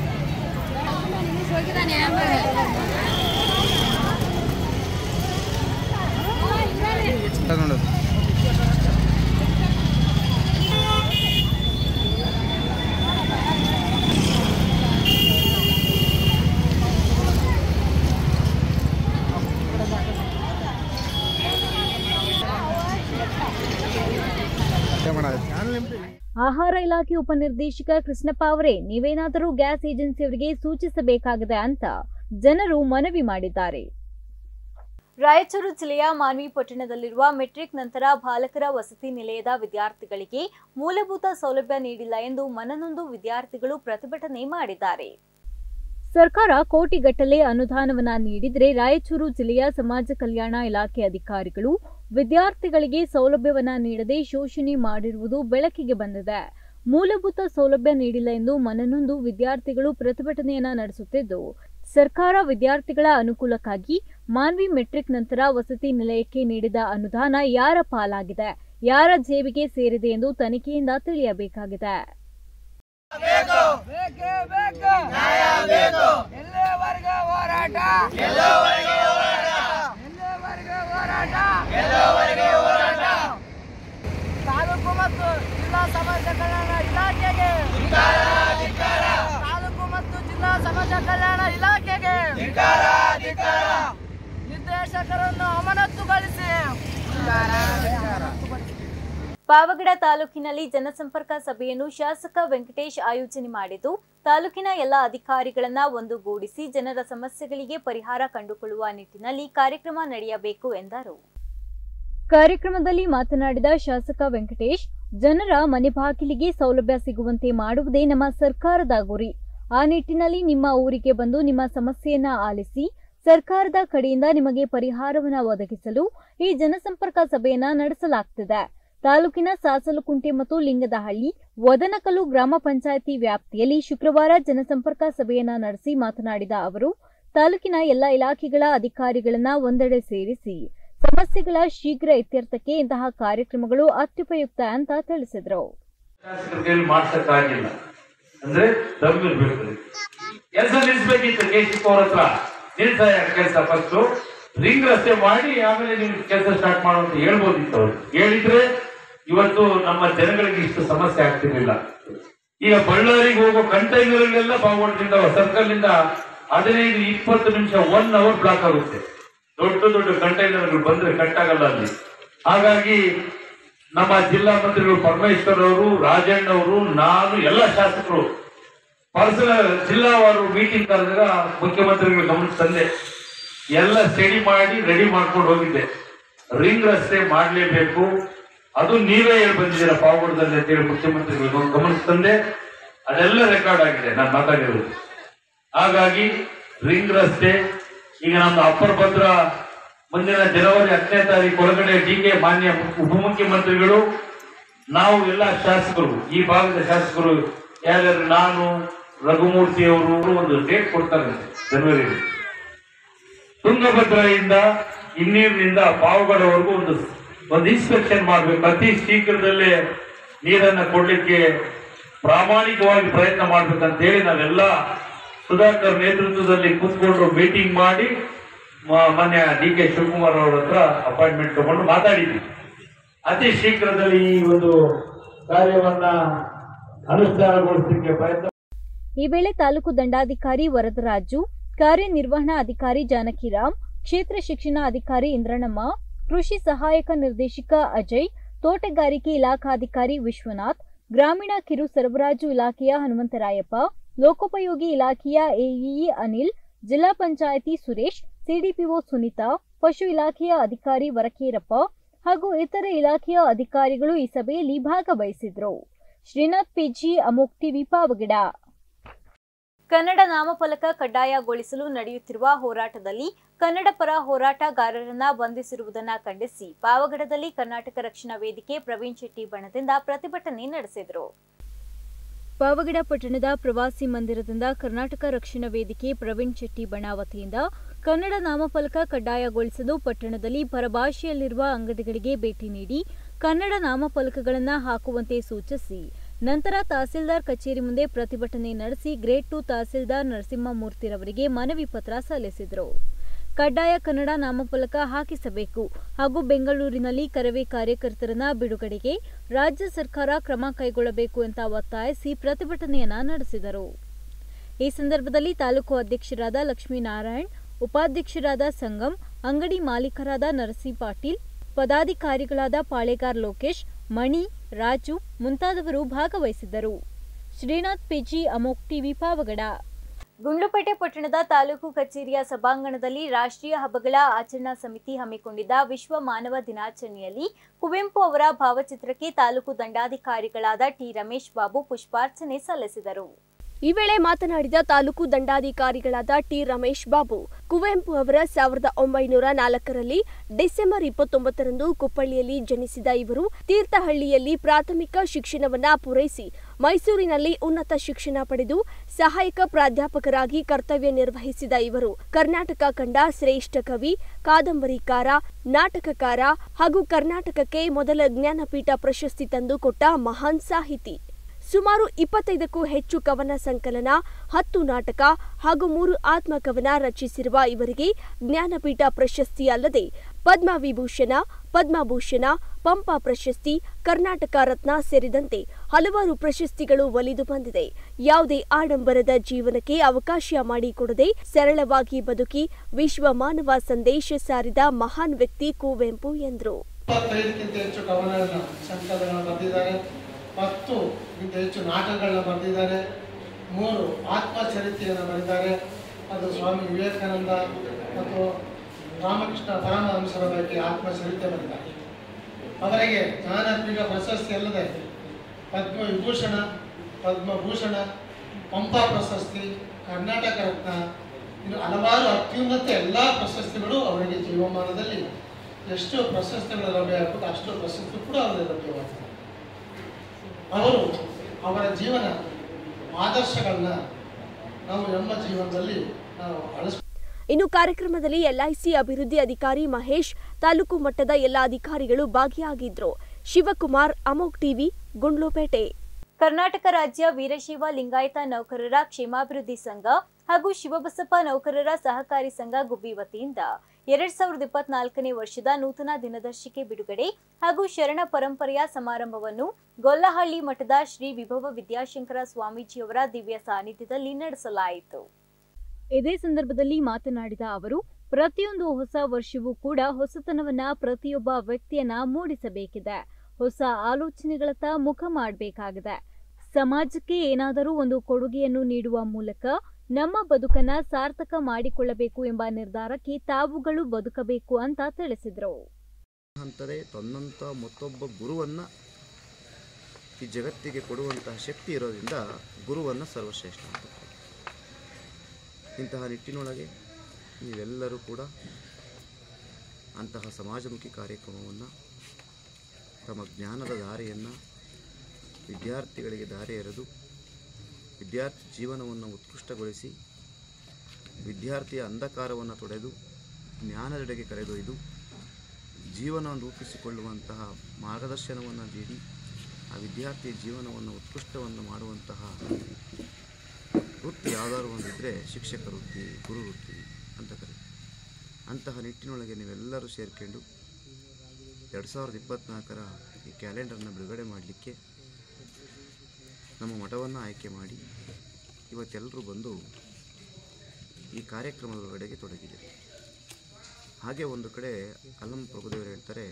ಆಹಾರ ಇಲಾಖೆ ಉಪನಿರ್ದೇಶಕ ಕೃಷ್ಣಪ್ಪ ಅವರೇ ನೀವೇನಾದರೂ ಗ್ಯಾಸ್ ಏಜೆನ್ಸಿಯವರಿಗೆ ಸೂಚಿಸಬೇಕಾಗಿದೆ ಅಂತ ಜನರು ಮನವಿ ಮಾಡಿದ್ದಾರೆ ರಾಯಚೂರು ಜಿಲ್ಲೆಯ ಮಾನ್ವಿ ಪಟ್ಟಣದಲ್ಲಿರುವ ಮೆಟ್ರಿಕ್ ನಂತರ ಬಾಲಕರ ವಸತಿ ನಿಲಯದ ವಿದ್ಯಾರ್ಥಿಗಳಿಗೆ ಮೂಲಭೂತ ಸೌಲಭ್ಯ ನೀಡಿಲ್ಲ ಎಂದು ಮನನೊಂದು ವಿದ್ಯಾರ್ಥಿಗಳು ಪ್ರತಿಭಟನೆ ಮಾಡಿದ್ದಾರೆ ಸರ್ಕಾರ ಕೋಟಿಗಟ್ಟಲೆ ಅನುದಾನವನ್ನ ನೀಡಿದ್ರೆ ರಾಯಚೂರು ಜಿಲ್ಲೆಯ ಸಮಾಜ ಕಲ್ಯಾಣ ಇಲಾಖೆ ಅಧಿಕಾರಿಗಳು ವಿದ್ಯಾರ್ಥಿಗಳಿಗೆ ಸೌಲಭ್ಯವನ್ನ ನೀಡದೆ ಶೋಷಣೆ ಮಾಡಿರುವುದು ಬೆಳಕಿಗೆ ಬಂದಿದೆ ಮೂಲಭೂತ ಸೌಲಭ್ಯ ನೀಡಿಲ್ಲ ಎಂದು ಮನನೊಂದು ವಿದ್ಯಾರ್ಥಿಗಳು ಪ್ರತಿಭಟನೆಯನ್ನ ನಡೆಸುತ್ತಿದ್ದು ಸರ್ಕಾರ ವಿದ್ಯಾರ್ಥಿಗಳ ಅನುಕೂಲಕ್ಕಾಗಿ ಮಾನ್ವಿ ಮೆಟ್ರಿಕ್ ನಂತರ ವಸತಿ ನಿಲಯಕ್ಕೆ ನೀಡಿದ ಅನುದಾನ ಯಾರ ಪಾಲಾಗಿದೆ ಯಾರ ಜೇಬಿಗೆ ಸೇರಿದೆ ಎಂದು ತನಿಖೆಯಿಂದ ತಿಳಿಯಬೇಕಾಗಿದೆ ಎಲ್ಲಿವರೆಗೆ ಹೋರಾಟ ಎಲ್ಲಿವರೆಗೆ ಹೋರಾಟ ತಾಲೂಕು ಮತ್ತು ಜಿಲ್ಲಾ ಸಮಾಜ ಕಲ್ಯಾಣ ಇಲಾಖೆಗೆ ತಾಲೂಕು ಮತ್ತು ಜಿಲ್ಲಾ ಸಮಾಜ ಕಲ್ಯಾಣ ಇಲಾಖೆಗೆ ನಿರ್ದೇಶಕರನ್ನು ಅಮಾನತುಗೊಳಿಸಿ ಪಾವಗಡ ತಾಲೂಕಿನಲ್ಲಿ ಜನಸಂಪರ್ಕ ಸಭೆಯನ್ನು ಶಾಸಕ ವೆಂಕಟೇಶ್ ಆಯೋಜನೆ ಮಾಡಿದ್ದು ತಾಲೂಕಿನ ಎಲ್ಲ ಅಧಿಕಾರಿಗಳನ್ನ ಒಂದುಗೂಡಿಸಿ ಜನರ ಸಮಸ್ಯೆಗಳಿಗೆ ಪರಿಹಾರ ಕಂಡುಕೊಳ್ಳುವ ನಿಟ್ಟಿನಲ್ಲಿ ಕಾರ್ಯಕ್ರಮ ನಡೆಯಬೇಕು ಎಂದರು ಕಾರ್ಯಕ್ರಮದಲ್ಲಿ ಮಾತನಾಡಿದ ಶಾಸಕ ವೆಂಕಟೇಶ್ ಜನರ ಮನೆ ಬಾಗಿಲಿಗೆ ಸೌಲಭ್ಯ ಸಿಗುವಂತೆ ಮಾಡುವುದೇ ನಮ್ಮ ಸರ್ಕಾರದ ಗುರಿ ಆ ನಿಟ್ಟಿನಲ್ಲಿ ನಿಮ್ಮ ಊರಿಗೆ ಬಂದು ನಿಮ್ಮ ಸಮಸ್ಯೆಯನ್ನ ಆಲಿಸಿ ಸರ್ಕಾರದ ಕಡೆಯಿಂದ ನಿಮಗೆ ಪರಿಹಾರವನ್ನ ಒದಗಿಸಲು ಈ ಜನಸಂಪರ್ಕ ಸಭೆಯನ್ನ ನಡೆಸಲಾಗ್ತಿದೆ ತಾಲೂಕಿನ ಸಾಸಲುಕುಂಟೆ ಮತ್ತು ಲಿಂಗದಹಳ್ಳಿ ವದನಕಲ್ಲು ಗ್ರಾಮ ಪಂಚಾಯಿತಿ ವ್ಯಾಪ್ತಿಯಲ್ಲಿ ಶುಕ್ರವಾರ ಜನಸಂಪರ್ಕ ಸಭೆಯನ್ನ ನಡೆಸಿ ಮಾತನಾಡಿದ ಅವರು ತಾಲೂಕಿನ ಎಲ್ಲ ಇಲಾಖೆಗಳ ಅಧಿಕಾರಿಗಳನ್ನ ಒಂದೆಡೆ ಸೇರಿಸಿ ಸಮಸ್ಯೆಗಳ ಶೀಘ್ರ ಇತ್ಯರ್ಥಕ್ಕೆ ಇಂತಹ ಕಾರ್ಯಕ್ರಮಗಳು ಅತ್ಯುಪಯುಕ್ತ ಅಂತ ತಿಳಿಸಿದರು ಶಾಸಕರ ಕೈಯಲ್ಲಿ ಮಾಡ್ಸಕ್ಕಾಗಿಲ್ಲ ಅಂದ್ರೆ ದಮ್ ಇರ್ಬೇಕು ಕೆಲಸ ನಿಲ್ಸ್ಬೇಕಿತ್ತು ಕೇಶಿಪ್ ಅವ್ರ ಹತ್ರ ನಿಲ್ಸಾಯ ಕೆಲಸ ಫಸ್ಟ್ ರಿಂಗ್ ರಸ್ತೆ ಮಾಡಿ ಆಮೇಲೆ ನೀವು ಕೆಲಸ ಸ್ಟಾರ್ಟ್ ಮಾಡು ಅಂತ ಹೇಳ್ಬೋದಿತ್ತು ಅವ್ರು ಹೇಳಿದ್ರೆ ಇವತ್ತು ನಮ್ಮ ಜನಗಳಿಗೆ ಇಷ್ಟು ಸಮಸ್ಯೆ ಆಗ್ತಿರ್ಲಿಲ್ಲ ಈಗ ಬಳ್ಳಾರಿಗೆ ಹೋಗೋ ಕಂಟೈನರ್ಗಳೆಲ್ಲ ಬಾಗೋಡ್ದಿಂದ ಸರ್ಕಲ್ ಇಂದ ಹದಿನೈದು ಇಪ್ಪತ್ತು ನಿಮಿಷ ಒನ್ ಅವರ್ ಬ್ಲಾಕ್ ಆಗುತ್ತೆ ದೊಡ್ಡ ದೊಡ್ಡ ಕಂಟೈನರ್ಗಳು ಬಂದ್ರೆ ಕಟ್ ಆಗಲ್ಲ ಅಲ್ಲಿ ಹಾಗಾಗಿ ನಮ್ಮ ಜಿಲ್ಲಾ ಮಂತ್ರಿಗಳು ಪರಮೇಶ್ವರ್ ಅವರು ರಾಜಣ್ಣ ಅವರು ನಾನು ಎಲ್ಲ ಶಾಸಕರು ಪರ್ಸನಲ್ ಜಿಲ್ಲಾವಾರು ಮೀಟಿಂಗ್ ಕರೆದಾಗ ಮುಖ್ಯಮಂತ್ರಿಗಳು ಗಮನಕ್ಕೆ ತಂದೆ ಎಲ್ಲ ಸ್ಟಡಿ ಮಾಡಿ ರೆಡಿ ಮಾಡ್ಕೊಂಡು ಹೋಗಿದ್ದೆ ರಿಂಗ್ ರಸ್ತೆ ಮಾಡಲೇಬೇಕು ಅದು ನೀವೇ ಹೇಳಿ ಬಂದಿದ್ದೀರಾ ಪಾವಗಡದಲ್ಲಿ ಅಂತ ಹೇಳಿ ಮುಖ್ಯಮಂತ್ರಿಗಳು ಗಮನಿಸ್ತಂದೆ ಅದೆಲ್ಲ ರೆಕಾರ್ಡ್ ಆಗಿದೆ ನಾನು ಮಾತಾಡಿರೋದು ಹಾಗಾಗಿ ರಿಂಗ್ ರಸ್ತೆ ಈಗ ನಮ್ಮ ಅಪ್ಪರ್ ಭದ್ರ ಮುಂದಿನ ಜನವರಿ ಹತ್ತನೇ ತಾರೀಕು ಒಳಗಡೆ ಡಿ ಕೆ ಮಾನ್ಯ ಉಪಮುಖ್ಯಮಂತ್ರಿಗಳು ನಾವು ಎಲ್ಲ ಶಾಸಕರು ಈ ಭಾಗದ ಶಾಸಕರು ಯಾರ್ಯಾರು ನಾನು ರಘುಮೂರ್ತಿ ಅವರು ಒಂದು ಡೇಟ್ ಕೊಡ್ತಾರೆ ಜನವರಿ ತುಂಗಭದ್ರೆಯಿಂದ ಹಿನ್ನೀರಿನಿಂದ ಪಾವಗಡವರೆಗೂ ಒಂದು ಒಂದು ಇನ್ಸ್ಪೆಕ್ಷನ್ ಮಾಡಬೇಕು ಅತಿ ಶೀಘ್ರದಲ್ಲೇ ನೀರನ್ನ ಕೊಡ್ಲಿಕ್ಕೆ ಪ್ರಾಮಾಣಿಕವಾಗಿ ಪ್ರಯತ್ನ ಮಾಡ್ಬೇಕಂತ ಹೇಳಿ ನಾವೆಲ್ಲ ಸುಧಾಕರ್ ನೇತೃತ್ವದಲ್ಲಿ ಕೂತ್ಕೊಂಡು ಮೀಟಿಂಗ್ ಮಾಡಿ ಮ- ಮಾನ್ಯ ಡಿ ಕೆ ಶಿವಕುಮಾರ್ ಅವರ ಹತ್ರ ಅಪಾಯಿಂಟ್ಮೆಂಟ್ ತಗೊಂಡು ಮಾತಾಡಿದ್ವಿ ಅತಿ ಶೀಘ್ರದಲ್ಲಿ ಈ ಒಂದು ಕಾರ್ಯವನ್ನ ಅನುಷ್ಠಾನಗೊಳಿಸಲಿಕ್ಕೆ ಪ್ರಯತ್ನ ಈ ವೇಳೆ ತಾಲೂಕು ದಂಡಾಧಿಕಾರಿ ವರದರಾಜು ಕಾರ್ಯನಿರ್ವಹಣಾ ಅಧಿಕಾರಿ ಜಾನಕಿರಾಮ್ ಕ್ಷೇತ್ರ ಶಿಕ್ಷಣ ಅಧಿಕಾರಿ ಇಂದ್ರಣ್ಣಮ್ಮ ಕೃಷಿ ಸಹಾಯಕ ನಿರ್ದೇಶಕ ಅಜಯ್ ತೋಟಗಾರಿಕೆ ಇಲಾಖಾಧಿಕಾರಿ ವಿಶ್ವನಾಥ್ ಗ್ರಾಮೀಣ ಕಿರು ಸರಬರಾಜು ಇಲಾಖೆಯ ಹನುಮಂತರಾಯಪ್ಪ ಲೋಕೋಪಯೋಗಿ ಇಲಾಖೆಯ ಎಇಇ ಅನಿಲ್ ಜಿಲ್ಲಾ ಪಂಚಾಯಿತಿ ಸುರೇಶ್ ಸಿಡಿಪಿಒ ಸುನೀತಾ ಪಶು ಇಲಾಖೆಯ ಅಧಿಕಾರಿ ವರಕೇರಪ್ಪ ಹಾಗೂ ಇತರೆ ಇಲಾಖೆಯ ಅಧಿಕಾರಿಗಳು ಈ ಸಭೆಯಲ್ಲಿ ಭಾಗವಹಿಸಿದ್ರು ಶ್ರೀನಾಥ್ ಪಿಜಿ ಅಮೋಕ್ ಟಿವಿ ಪಾವಗಡ ಕನ್ನಡ ನಾಮಫಲಕ ಕಡ್ಡಾಯಗೊಳಿಸಲು ನಡೆಯುತ್ತಿರುವ ಹೋರಾಟದಲ್ಲಿ ಕನ್ನಡ ಪರ ಹೋರಾಟಗಾರರನ್ನ ಬಂಧಿಸಿರುವುದನ್ನ ಖಂಡಿಸಿ ಪಾವಗಡದಲ್ಲಿ ಕರ್ನಾಟಕ ರಕ್ಷಣಾ ವೇದಿಕೆ ಪ್ರವೀಣ್ ಶೆಟ್ಟಿ ಬಣದಿಂದ ಪ್ರತಿಭಟನೆ ನಡೆಸಿದರು ಪಾವಗಡ ಪಟ್ಟಣದ ಪ್ರವಾಸಿ ಮಂದಿರದಿಂದ ಕರ್ನಾಟಕ ರಕ್ಷಣಾ ವೇದಿಕೆ ಪ್ರವೀಣ್ ಶೆಟ್ಟಿ ಬಣ ವತಿಯಿಂದ ಕನ್ನಡ ನಾಮಫಲಕ ಕಡ್ಡಾಯಗೊಳಿಸಲು ಪಟ್ಟಣದಲ್ಲಿ ಪರಭಾಷೆಯಲ್ಲಿರುವ ಅಂಗಡಿಗಳಿಗೆ ಭೇಟಿ ನೀಡಿ ಕನ್ನಡ ನಾಮಫಲಕಗಳನ್ನು ಹಾಕುವಂತೆ ಸೂಚಿಸಿ ನಂತರ ತಹಸೀಲ್ದಾರ್ ಕಚೇರಿ ಮುಂದೆ ಪ್ರತಿಭಟನೆ ನಡೆಸಿ ಗ್ರೇಡ್ ಟು ತಹಸೀಲ್ದಾರ್ ನರಸಿಂಹಮೂರ್ತಿರವರಿಗೆ ಮನವಿ ಪತ್ರ ಸಲ್ಲಿಸಿದರು ಕಡ್ಡಾಯ ಕನ್ನಡ ನಾಮಫಲಕ ಹಾಕಿಸಬೇಕು ಹಾಗೂ ಬೆಂಗಳೂರಿನಲ್ಲಿ ಕರವೇ ಕಾರ್ಯಕರ್ತರನ್ನ ಬಿಡುಗಡೆಗೆ ರಾಜ್ಯ ಸರ್ಕಾರ ಕ್ರಮ ಕೈಗೊಳ್ಳಬೇಕು ಅಂತ ಒತ್ತಾಯಿಸಿ ಪ್ರತಿಭಟನೆಯನ್ನ ನಡೆಸಿದರು ಈ ಸಂದರ್ಭದಲ್ಲಿ ತಾಲೂಕು ಅಧ್ಯಕ್ಷರಾದ ಲಕ್ಷ್ಮೀನಾರಾಯಣ್ ಉಪಾಧ್ಯಕ್ಷರಾದ ಸಂಗಮ್ ಅಂಗಡಿ ಮಾಲೀಕರಾದ ನರಸಿ ಪಾಟೀಲ್ ಪದಾಧಿಕಾರಿಗಳಾದ ಪಾಳೆಗಾರ್ ಲೋಕೇಶ್ ಮಣಿ ರಾಜು ಮುಂತಾದವರು ಭಾಗವಹಿಸಿದ್ದರು ಶ್ರೀನಾಥ್ ಪಿಜಿ ಅಮೋಕ್ ಟಿವಿ ಪಾವಗಡ ಗುಂಡ್ಲುಪೇಟೆ ಪಟ್ಟಣದ ತಾಲೂಕು ಕಚೇರಿಯ ಸಭಾಂಗಣದಲ್ಲಿ ರಾಷ್ಟ್ರೀಯ ಹಬ್ಬಗಳ ಆಚರಣಾ ಸಮಿತಿ ಹಮ್ಮಿಕೊಂಡಿದ್ದ ವಿಶ್ವ ಮಾನವ ದಿನಾಚರಣೆಯಲ್ಲಿ ಕುವೆಂಪು ಅವರ ಭಾವಚಿತ್ರಕ್ಕೆ ತಾಲೂಕು ದಂಡಾಧಿಕಾರಿಗಳಾದ ಟಿ ರಮೇಶ್ ಬಾಬು ಪುಷ್ಪಾರ್ಚನೆ ಸಲ್ಲಿಸಿದರು ಈ ವೇಳೆ ಮಾತನಾಡಿದ ತಾಲೂಕು ದಂಡಾಧಿಕಾರಿಗಳಾದ ಟಿ ರಮೇಶ್ ಬಾಬು ಕುವೆಂಪು ಅವರ ಸಾವಿರದ ಒಂಬೈನೂರ ನಾಲ್ಕರಲ್ಲಿ ಡಿಸೆಂಬರ್ ಇಪ್ಪತ್ತೊಂಬತ್ತರಂದು ಕುಪ್ಪಳ್ಳಿಯಲ್ಲಿ ಜನಿಸಿದ ಇವರು ತೀರ್ಥಹಳ್ಳಿಯಲ್ಲಿ ಪ್ರಾಥಮಿಕ ಶಿಕ್ಷಣವನ್ನ ಪೂರೈಸಿ ಮೈಸೂರಿನಲ್ಲಿ ಉನ್ನತ ಶಿಕ್ಷಣ ಪಡೆದು ಸಹಾಯಕ ಪ್ರಾಧ್ಯಾಪಕರಾಗಿ ಕರ್ತವ್ಯ ನಿರ್ವಹಿಸಿದ ಇವರು ಕರ್ನಾಟಕ ಕಂಡ ಶ್ರೇಷ್ಠ ಕವಿ ಕಾದಂಬರಿಕಾರ ನಾಟಕಕಾರ ಹಾಗೂ ಕರ್ನಾಟಕಕ್ಕೆ ಮೊದಲ ಜ್ಞಾನಪೀಠ ಪ್ರಶಸ್ತಿ ತಂದುಕೊಟ್ಟ ಮಹಾನ್ ಸಾಹಿತಿ ಸುಮಾರು ಇಪ್ಪತ್ತೈದಕ್ಕೂ ಹೆಚ್ಚು ಕವನ ಸಂಕಲನ ಹತ್ತು ನಾಟಕ ಹಾಗೂ ಮೂರು ಆತ್ಮಕವನ ರಚಿಸಿರುವ ಇವರಿಗೆ ಜ್ಞಾನಪೀಠ ಪ್ರಶಸ್ತಿ ಅಲ್ಲದೆ ಪದ್ಮವಿಭೂಷಣ ಪದ್ಮಭೂಷಣ ಪಂಪ ಪ್ರಶಸ್ತಿ ಕರ್ನಾಟಕ ರತ್ನ ಸೇರಿದಂತೆ ಹಲವಾರು ಪ್ರಶಸ್ತಿಗಳು ಒಲಿದು ಬಂದಿದೆ ಯಾವುದೇ ಆಡಂಬರದ ಜೀವನಕ್ಕೆ ಅವಕಾಶ ಮಾಡಿಕೊಡದೆ ಸರಳವಾಗಿ ಬದುಕಿ ವಿಶ್ವ ಮಾನವ ಸಂದೇಶ ಸಾರಿದ ಮಹಾನ್ ವ್ಯಕ್ತಿ ಕುವೆಂಪು ಎಂದರು ಇಪ್ಪತ್ತೈದಕ್ಕಿಂತ ಹೆಚ್ಚು ಕವನಗಳನ್ನ ಸಂಕಲನ ಬರೆದಿದ್ದಾರೆ ಹತ್ತು ಗಿಂತ ಹೆಚ್ಚು ನಾಟಕಗಳನ್ನ ಬರೆದಿದ್ದಾರೆ ಮೂರು ಆತ್ಮಚರಿತ್ರೆಯನ್ನು ಬರೆದಿದ್ದಾರೆ ಅದು ಸ್ವಾಮಿ ವಿವೇಕಾನಂದ ಮತ್ತು ರಾಮಕೃಷ್ಣ ಪರಮಹಂಸರ ಬಗ್ಗೆ ಆತ್ಮಚರಿತ್ರೆ ಬರೆದಿದ್ದಾರೆ ಅವರಿಗೆ ಜ್ಞಾನಪೀಠ ಪ್ರಶಸ್ತಿ ಅಲ್ಲದೆ ಪದ್ಮ ವಿಭೂಷಣ ಪದ್ಮಭೂಷಣ ಪಂಪ ಪ್ರಶಸ್ತಿ ಕರ್ನಾಟಕ ರತ್ನ ಇನ್ನು ಹಲವಾರು ಅತ್ಯುನ್ನತ ಎಲ್ಲ ಪ್ರಶಸ್ತಿಗಳು ಅವರಿಗೆ ಜೀವಮಾನದಲ್ಲಿ ಎಷ್ಟು ಪ್ರಶಸ್ತಿಗಳು ಲಭ್ಯ ಆಗ್ಬೇಕು ಅಷ್ಟು ಪ್ರಶಸ್ತಿ ಕೂಡ ಅವರಿಗೆ ಲಭ್ಯವಾಗ್ತದೆ ಅವರು ಅವರ ಜೀವನ ಆದರ್ಶಗಳನ್ನ ನಾವು ನಮ್ಮ ಜೀವನದಲ್ಲಿ ನಾವು ಅಳಿಸ್ ಇನ್ನು ಕಾರ್ಯಕ್ರಮದಲ್ಲಿ ಎಲ್ಐಸಿ ಅಭಿವೃದ್ಧಿ ಅಧಿಕಾರಿ ಮಹೇಶ್ ತಾಲೂಕು ಮಟ್ಟದ ಎಲ್ಲ ಅಧಿಕಾರಿಗಳು ಭಾಗಿಯಾಗಿದ್ರು ಶಿವಕುಮಾರ್ ಅಮೋಕ್ ಟಿವಿ ಗುಂಡ್ಲುಪೇಟೆ ಕರ್ನಾಟಕ ರಾಜ್ಯ ವೀರಶೈವ ಲಿಂಗಾಯತ ನೌಕರರ ಕ್ಷೇಮಾಭಿವೃದ್ಧಿ ಸಂಘ ಹಾಗೂ ಶಿವಬಸಪ್ಪ ನೌಕರರ ಸಹಕಾರಿ ಸಂಘ ಗುಬ್ಬಿ ವತಿಯಿಂದ ಎರಡ್ ಸಾವಿರದ ಇಪ್ಪತ್ನಾಲ್ಕನೇ ವರ್ಷದ ನೂತನ ದಿನದರ್ಶಿಕೆ ಬಿಡುಗಡೆ ಹಾಗೂ ಶರಣ ಪರಂಪರೆಯ ಸಮಾರಂಭವನ್ನು ಗೊಲ್ಲಹಳ್ಳಿ ಮಠದ ಶ್ರೀ ವಿಭವ ವಿದ್ಯಾಶಂಕರ ಸ್ವಾಮೀಜಿಯವರ ದಿವ್ಯ ಸಾನ್ನಿಧ್ಯದಲ್ಲಿ ನಡೆಸಲಾಯಿತು ಇದೇ ಸಂದರ್ಭದಲ್ಲಿ ಮಾತನಾಡಿದ ಅವರು ಪ್ರತಿಯೊಂದು ಹೊಸ ವರ್ಷವೂ ಕೂಡ ಹೊಸತನವನ್ನ ಪ್ರತಿಯೊಬ್ಬ ವ್ಯಕ್ತಿಯನ್ನ ಮೂಡಿಸಬೇಕಿದೆ ಹೊಸ ಆಲೋಚನೆಗಳತ್ತ ಮುಖ ಮಾಡಬೇಕಾಗಿದೆ ಸಮಾಜಕ್ಕೆ ಏನಾದರೂ ಒಂದು ಕೊಡುಗೆಯನ್ನು ನೀಡುವ ಮೂಲಕ ನಮ್ಮ ಬದುಕನ್ನ ಸಾರ್ಥಕ ಮಾಡಿಕೊಳ್ಳಬೇಕು ಎಂಬ ನಿರ್ಧಾರಕ್ಕೆ ತಾವುಗಳು ಬದುಕಬೇಕು ಅಂತ ತಿಳಿಸಿದರು ಅಂತಲೇ ತನ್ನಂಥ ಮತ್ತೊಬ್ಬ ಗುರುವನ್ನು ಈ ಜಗತ್ತಿಗೆ ಕೊಡುವಂತಹ ಶಕ್ತಿ ಇರೋದ್ರಿಂದ ಗುರುವನ್ನು ಸರ್ವಶ್ರೇಷ್ಠ ಅಂತ ಕರೀತಾರೆ. ಇಂತಹ ನಿಟ್ಟಿನೊಳಗೆ ನೀವೆಲ್ಲರೂ ಕೂಡ ಅಂತಹ ಸಮಾಜಮುಖಿ ಕಾರ್ಯಕ್ರಮವನ್ನು ತಮ್ಮ ಜ್ಞಾನದ ದಾರಿಯನ್ನು ವಿದ್ಯಾರ್ಥಿಗಳಿಗೆ ದಾರಿ ಎರೆದು ವಿದ್ಯಾರ್ಥಿ ಜೀವನವನ್ನು ಉತ್ಕೃಷ್ಟಗೊಳಿಸಿ ವಿದ್ಯಾರ್ಥಿಯ ಅಂಧಕಾರವನ್ನು ತೊಡೆದು ಜ್ಞಾನದೆಡೆಗೆ ಕರೆದೊಯ್ದು ಜೀವನವನ್ನು ರೂಪಿಸಿಕೊಳ್ಳುವಂತಹ ಮಾರ್ಗದರ್ಶನವನ್ನು ನೀಡಿ ಆ ವಿದ್ಯಾರ್ಥಿಯ ಜೀವನವನ್ನು ಉತ್ಕೃಷ್ಟವನ್ನು ಮಾಡುವಂತಹ ವೃತ್ತಿ ಯಾವ್ದಾದ್ರು ಒಂದಿದ್ದರೆ ಶಿಕ್ಷಕ ವೃತ್ತಿ ಗುರು ವೃತ್ತಿ ಅಂತ ಕರೀತಾರೆ ಅಂತಹ ನಿಟ್ಟಿನೊಳಗೆ ನೀವೆಲ್ಲರೂ ಸೇರ್ಕೊಂಡು ಎರಡು ಸಾವಿರದ ಇಪ್ಪತ್ತ್ನಾಲ್ಕರ ಈ ಕ್ಯಾಲೆಂಡರ್ನ ಬಿಡುಗಡೆ ಮಾಡಲಿಕ್ಕೆ ನಮ್ಮ ಮಠವನ್ನು ಆಯ್ಕೆ ಮಾಡಿ ಇವತ್ತೆಲ್ಲರೂ ಬಂದು ಈ ಕಾರ್ಯಕ್ರಮದೊಳಗಡೆಗೆ ತೊಡಗಿದ್ದಾರೆ ಹಾಗೆ ಒಂದು ಕಡೆ ಅಲ್ಲಂ ಪ್ರಭುದೇವರು ಹೇಳ್ತಾರೆ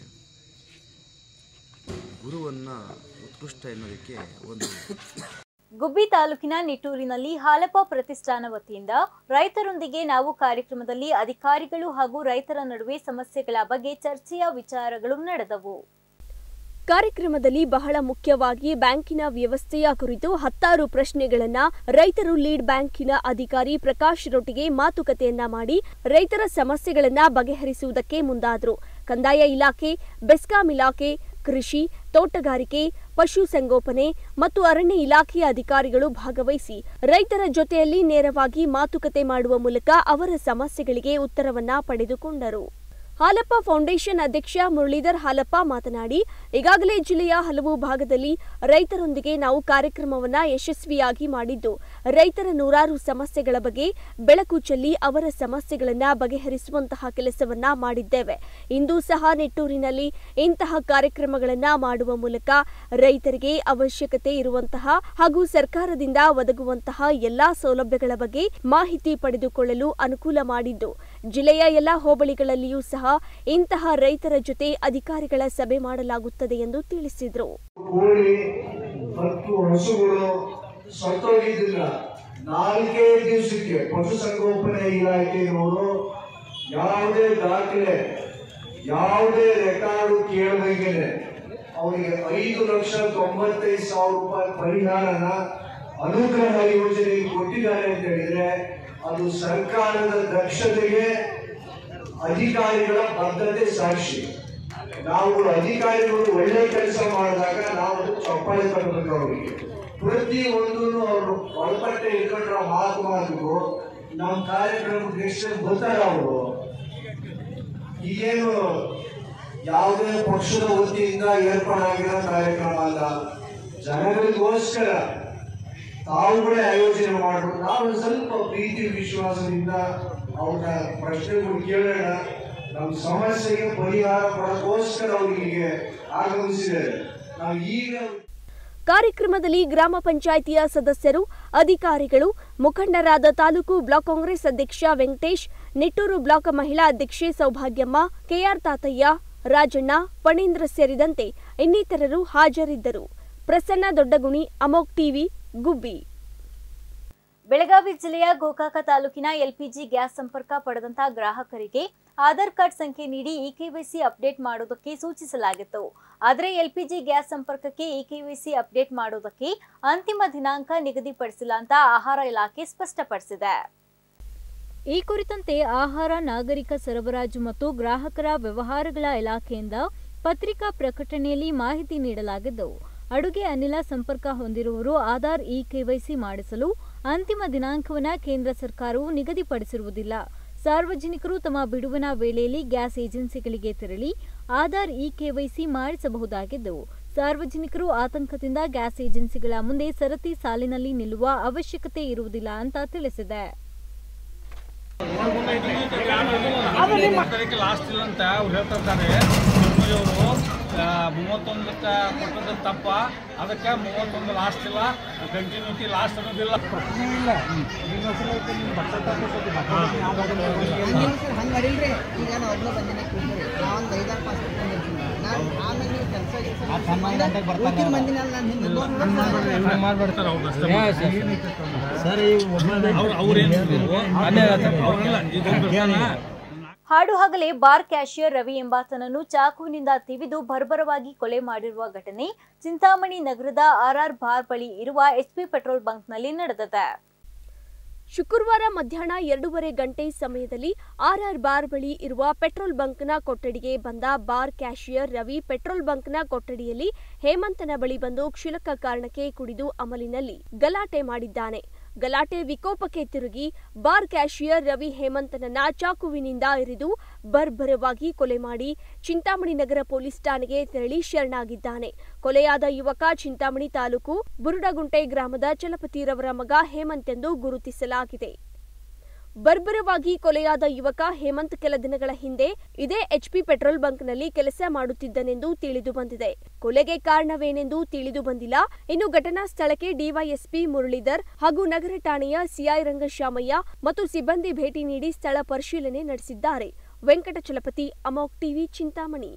ಗುರುವನ್ನು ಉತ್ಕೃಷ್ಟ ಎನ್ನುವುದಕ್ಕೆ ಒಂದು ಗುಬ್ಬಿ ತಾಲೂಕಿನ ನಿಟ್ಟೂರಿನಲ್ಲಿ ಹಾಲಪ್ಪ ಪ್ರತಿಷ್ಠಾನ ವತಿಯಿಂದ ರೈತರೊಂದಿಗೆ ನಾವು ಕಾರ್ಯಕ್ರಮದಲ್ಲಿ ಅಧಿಕಾರಿಗಳು ಹಾಗೂ ರೈತರ ನಡುವೆ ಸಮಸ್ಯೆಗಳ ಬಗ್ಗೆ ಚರ್ಚೆಯ ವಿಚಾರಗಳು ನಡೆದವು ಕಾರ್ಯಕ್ರಮದಲ್ಲಿ ಬಹಳ ಮುಖ್ಯವಾಗಿ ಬ್ಯಾಂಕಿನ ವ್ಯವಸ್ಥೆಯ ಕುರಿತು ಹತ್ತಾರು ಪ್ರಶ್ನೆಗಳನ್ನ ರೈತರು ಲೀಡ್ ಬ್ಯಾಂಕಿನ ಅಧಿಕಾರಿ ಪ್ರಕಾಶ್ ರೊಟ್ಟಿಗೆ ಮಾತುಕತೆಯನ್ನ ಮಾಡಿ ರೈತರ ಸಮಸ್ಯೆಗಳನ್ನ ಬಗೆಹರಿಸುವುದಕ್ಕೆ ಮುಂದಾದ್ರು ಕಂದಾಯ ಇಲಾಖೆ ಬೆಸ್ಕಾಂ ಇಲಾಖೆ ಕೃಷಿ ತೋಟಗಾರಿಕೆ ಪಶುಸಂಗೋಪನೆ ಮತ್ತು ಅರಣ್ಯ ಇಲಾಖೆಯ ಅಧಿಕಾರಿಗಳು ಭಾಗವಹಿಸಿ ರೈತರ ಜೊತೆಯಲ್ಲಿ ನೇರವಾಗಿ ಮಾತುಕತೆ ಮಾಡುವ ಮೂಲಕ ಅವರ ಸಮಸ್ಯೆಗಳಿಗೆ ಉತ್ತರವನ್ನ ಪಡೆದುಕೊಂಡರು ಹಾಲಪ್ಪ ಫೌಂಡೇಶನ್ ಅಧ್ಯಕ್ಷ ಮುರಳೀಧರ್ ಹಾಲಪ್ಪ ಮಾತನಾಡಿ ಈಗಾಗಲೇ ಜಿಲ್ಲೆಯ ಹಲವು ಭಾಗದಲ್ಲಿ ರೈತರೊಂದಿಗೆ ನಾವು ಕಾರ್ಯಕ್ರಮವನ್ನ ಯಶಸ್ವಿಯಾಗಿ ಮಾಡಿದ್ದು ರೈತರ ನೂರಾರು ಸಮಸ್ಯೆಗಳ ಬಗ್ಗೆ ಬೆಳಕು ಚೆಲ್ಲಿ ಅವರ ಸಮಸ್ಯೆಗಳನ್ನ ಬಗೆಹರಿಸುವಂತಹ ಕೆಲಸವನ್ನ ಮಾಡಿದ್ದೇವೆ ಇಂದು ಸಹ ನಿಟ್ಟೂರಿನಲ್ಲಿ ಇಂತಹ ಕಾರ್ಯಕ್ರಮಗಳನ್ನ ಮಾಡುವ ಮೂಲಕ ರೈತರಿಗೆ ಅವಶ್ಯಕತೆ ಇರುವಂತಹ ಹಾಗೂ ಸರ್ಕಾರದಿಂದ ಒದಗುವಂತಹ ಎಲ್ಲಾ ಸೌಲಭ್ಯಗಳ ಬಗ್ಗೆ ಮಾಹಿತಿ ಪಡೆದುಕೊಳ್ಳಲು ಅನುಕೂಲ ಮಾಡಿದ್ದು ಜಿಲ್ಲೆಯ ಎಲ್ಲಾ ಹೋಬಳಿಗಳಲ್ಲಿಯೂ ಸಹ ಇಂತಹ ರೈತರ ಜೊತೆ ಅಧಿಕಾರಿಗಳ ಸಭೆ ಮಾಡಲಾಗುತ್ತದೆ ಎಂದು ತಿಳಿಸಿದರು ಕೋಳಿ ಮತ್ತು ಹಸುಗಳು ಸತ್ತೋಗಿದ್ದಿಲ್ಲ ನಾಲ್ಕೇ ದಿವಸಕ್ಕೆ ಪಶುಸಂಗೋಪನೆ ಇಲಾಖೆಯವರು ಯಾವುದೇ ದಾಖಲೆ ಯಾವುದೇ ರೆಕಾರ್ಡು ಕೇಳದಂಗೆನೆ ಅವರಿಗೆ ಐದು ಲಕ್ಷ ತೊಂಬತ್ತೈದು ಸಾವಿರ ರೂಪಾಯಿ ಪರಿಹಾರನ ಅನುಗ್ರಹ ಯೋಜನೆಗೆ ಕೊಟ್ಟಿದ್ದಾರೆ ಅಂತ ಹೇಳಿದ್ರೆ ಅದು ಸರ್ಕಾರದ ದಕ್ಷತೆಗೆ ಅಧಿಕಾರಿಗಳ ಬದ್ಧತೆ ಸಾಕ್ಷಿ ನಾವು ಅಧಿಕಾರಿಗಳು ಒಳ್ಳೆ ಕೆಲಸ ಮಾಡಿದಾಗ ನಾವು ಅದು ಚಪ್ಪಾಳೆ ತರಬೇಕು ಅವರಿಗೆ ಪ್ರತಿ ಒಂದು ಅವರು ಒಳಪಟ್ಟೆ ಇಟ್ಕೊಂಡ್ರ ಮಾತು ಮಾತಿಗೂ ನಮ್ಮ ಕಾರ್ಯಕ್ರಮಕ್ಕೆ ಎಷ್ಟು ಬರ್ತಾರ ಅವರು ಈಗೇನು ಯಾವುದೇ ಪಕ್ಷದ ವತಿಯಿಂದ ಏರ್ಪಾಡಾಗಿರೋ ಕಾರ್ಯಕ್ರಮ ಅಲ್ಲ ಜನಗಳಿಗೋಸ್ಕರ ತಾವುಗಳೇ ಆಯೋಜನೆ ಮಾಡಬೇಕು ನಾವು ಸ್ವಲ್ಪ ಪ್ರೀತಿ ವಿಶ್ವಾಸದಿಂದ ಅವ್ರ ಪ್ರಶ್ನೆಗಳು ಕೇಳೋಣ ನಮ್ಮ ಸಮಸ್ಯೆಗೆ ಪರಿಹಾರ ಕೊಡೋಕ್ಕೋಸ್ಕರ ಅವರಿಗೆ ಆಗಮಿಸಿದ್ದಾರೆ ನಾವು ಈಗ ಕಾರ್ಯಕ್ರಮದಲ್ಲಿ ಗ್ರಾಮ ಪಂಚಾಯಿತಿಯ ಸದಸ್ಯರು ಅಧಿಕಾರಿಗಳು ಮುಖಂಡರಾದ ತಾಲೂಕು ಬ್ಲಾಕ್ ಕಾಂಗ್ರೆಸ್ ಅಧ್ಯಕ್ಷ ವೆಂಕಟೇಶ್ ನಿಟ್ಟೂರು ಬ್ಲಾಕ್ ಮಹಿಳಾ ಅಧ್ಯಕ್ಷೆ ಸೌಭಾಗ್ಯಮ್ಮ ಕೆಆರ್ ತಾತಯ್ಯ ರಾಜಣ್ಣ ಪಣೀಂದ್ರ ಸೇರಿದಂತೆ ಇನ್ನಿತರರು ಹಾಜರಿದ್ದರು ಪ್ರಸನ್ನ ದೊಡ್ಡಗುಣಿ ಅಮೋಕ್ ಟಿವಿ ಗುಬ್ಬಿ ಬೆಳಗಾವಿ ಜಿಲ್ಲೆಯ ಗೋಕಾಕ ತಾಲೂಕಿನ ಎಲ್ಪಿಜಿ ಗ್ಯಾಸ್ ಸಂಪರ್ಕ ಪಡೆದಂತಹ ಗ್ರಾಹಕರಿಗೆ ಆಧಾರ್ ಕಾರ್ಡ್ ಸಂಖ್ಯೆ ನೀಡಿ ಇಕೆವೈಸಿ ಅಪ್ಡೇಟ್ ಮಾಡುವುದಕ್ಕೆ ಸೂಚಿಸಲಾಗಿತ್ತು ಆದರೆ ಎಲ್ಪಿಜಿ ಗ್ಯಾಸ್ ಸಂಪರ್ಕಕ್ಕೆ ಇಕೆವೈಸಿ ಅಪ್ಡೇಟ್ ಮಾಡುವುದಕ್ಕೆ ಅಂತಿಮ ದಿನಾಂಕ ನಿಗದಿಪಡಿಸಿಲ್ಲ ಅಂತ ಆಹಾರ ಇಲಾಖೆ ಸ್ಪಷ್ಟಪಡಿಸಿದೆ ಈ ಕುರಿತಂತೆ ಆಹಾರ ನಾಗರಿಕ ಸರಬರಾಜು ಮತ್ತು ಗ್ರಾಹಕರ ವ್ಯವಹಾರಗಳ ಇಲಾಖೆಯಿಂದ ಪತ್ರಿಕಾ ಪ್ರಕಟಣೆಯಲ್ಲಿ ಮಾಹಿತಿ ನೀಡಲಾಗಿದ್ದು ಅಡುಗೆ ಅನಿಲ ಸಂಪರ್ಕ ಹೊಂದಿರುವವರು ಆಧಾರ್ ಇ ಕೆವೈಸಿ ಮಾಡಿಸಲು ಅಂತಿಮ ದಿನಾಂಕವನ್ನ ಕೇಂದ್ರ ಸರ್ಕಾರವು ನಿಗದಿಪಡಿಸಿರುವುದಿಲ್ಲ ಸಾರ್ವಜನಿಕರು ತಮ್ಮ ಬಿಡುವಿನ ವೇಳೆಯಲ್ಲಿ ಗ್ಯಾಸ್ ಏಜೆನ್ಸಿಗಳಿಗೆ ತೆರಳಿ ಆಧಾರ್ ಇ ಕೆವೈಸಿ ಮಾಡಿಸಬಹುದಾಗಿದ್ದು ಸಾರ್ವಜನಿಕರು ಆತಂಕದಿಂದ ಗ್ಯಾಸ್ ಏಜೆನ್ಸಿಗಳ ಮುಂದೆ ಸರತಿ ಸಾಲಿನಲ್ಲಿ ನಿಲ್ಲುವ ಅವಶ್ಯಕತೆ ಇರುವುದಿಲ್ಲ ಅಂತ ತಿಳಿಸಿದೆ ತಾರೀಕು ಲಾಸ್ಟ್ ಇಲ್ಲ ಅಂತ ಅವ್ರು ಹೇಳ್ತಿರ್ತಾರೆ ಅವರು ಮೂವತ್ತೊಂದಕ್ಕೆ ಕೊಟ್ಟದ್ದು ತಪ್ಪ ಅದಕ್ಕೆ ಮೂವತ್ತೊಂದು ಲಾಸ್ಟ್ ಇಲ್ಲ ಕಂಟಿನ್ಯೂಟಿ ಲಾಸ್ಟ್ ಅನ್ನೋದಿಲ್ಲ ಹಂಗೆ ಅಡಿಲ್ರಿ ಈಗ ನಾ ಒಬ್ನ ಬಂದಿನ ಕೂತ್ರಿ ನಾ ಒಂದು ಐದಾರು ಪಾಸ್ ಬಂದಿರ್ತೀನಿ ನಾನು ಆಮೇಲೆ ನೀವು ಕೆಲಸ ಉಳ್ಕಿದ ಮಂದಿನ ನಾನು ಹಿಂದೆ ಮಾಡ್ಬಿಡ್ತಾರೆ ಅವ್ರು ಅಷ್ಟೇ ಅವ್ರು ಅವ್ರೇನು ಅವ್ರಿಲ್ಲ ಇದೊಂದು ಹಾಡುಹಗಲೇ ಬಾರ್ ಕ್ಯಾಶಿಯರ್ ರವಿ ಎಂಬಾತನನ್ನು ಚಾಕುವಿನಿಂದ ತಿವಿದು ಬರ್ಬರವಾಗಿ ಕೊಲೆ ಮಾಡಿರುವ ಘಟನೆ ಚಿಂತಾಮಣಿ ನಗರದ ಆರ್ಆರ್ ಬಾರ್ ಬಳಿ ಇರುವ ಎಚ್ಪಿ ಪೆಟ್ರೋಲ್ ಬಂಕ್ನಲ್ಲಿ ನಡೆದಿದೆ ಶುಕ್ರವಾರ ಮಧ್ಯಾಹ್ನ ಎರಡೂವರೆ ಗಂಟೆ ಸಮಯದಲ್ಲಿ ಆರ್ಆರ್ ಬಾರ್ ಬಳಿ ಇರುವ ಪೆಟ್ರೋಲ್ ಬಂಕ್ನ ಕೊಠಡಿಗೆ ಬಂದ ಬಾರ್ ಕ್ಯಾಶಿಯರ್ ರವಿ ಪೆಟ್ರೋಲ್ ಬಂಕ್ನ ಕೊಠಡಿಯಲ್ಲಿ ಹೇಮಂತನ ಬಳಿ ಬಂದು ಕ್ಷುಲಕ ಕಾರಣಕ್ಕೆ ಕುಡಿದು ಅಮಲಿನಲ್ಲಿ ಗಲಾಟೆ ಮಾಡಿದ್ದಾನೆ ಗಲಾಟೆ ವಿಕೋಪಕ್ಕೆ ತಿರುಗಿ ಬಾರ್ ಕ್ಯಾಶಿಯರ್ ರವಿ ಹೇಮಂತನನ್ನ ಚಾಕುವಿನಿಂದ ಇರಿದು ಬರ್ಬರವಾಗಿ ಕೊಲೆ ಮಾಡಿ ಚಿಂತಾಮಣಿ ನಗರ ಪೊಲೀಸ್ ಠಾಣೆಗೆ ತೆರಳಿ ಶರಣಾಗಿದ್ದಾನೆ ಕೊಲೆಯಾದ ಯುವಕ ಚಿಂತಾಮಣಿ ತಾಲೂಕು ಬುರುಡಗುಂಟೆ ಗ್ರಾಮದ ಚಲಪತಿರವರ ಮಗ ಹೇಮಂತ್ ಎಂದು ಗುರುತಿಸಲಾಗಿದೆ ಬರ್ಬರವಾಗಿ ಕೊಲೆಯಾದ ಯುವಕ ಹೇಮಂತ್ ಕೆಲ ದಿನಗಳ ಹಿಂದೆ ಇದೇ ಎಚ್ಪಿ ಪೆಟ್ರೋಲ್ ಬಂಕ್ನಲ್ಲಿ ಕೆಲಸ ಮಾಡುತ್ತಿದ್ದನೆಂದು ತಿಳಿದು ಬಂದಿದೆ ಕೊಲೆಗೆ ಕಾರಣವೇನೆಂದು ತಿಳಿದು ಬಂದಿಲ್ಲ ಇನ್ನು ಘಟನಾ ಸ್ಥಳಕ್ಕೆ ಡಿವೈಎಸ್ಪಿ ಮುರಳೀಧರ್ ಹಾಗೂ ನಗರ ಠಾಣೆಯ ಸಿಐ ರಂಗಶ್ಯಾಮಯ್ಯ ಮತ್ತು ಸಿಬ್ಬಂದಿ ಭೇಟಿ ನೀಡಿ ಸ್ಥಳ ಪರಿಶೀಲನೆ ನಡೆಸಿದ್ದಾರೆ ವೆಂಕಟಚಲಪತಿ ಅಮೋಕ್ ಟಿವಿ ಚಿಂತಾಮಣಿ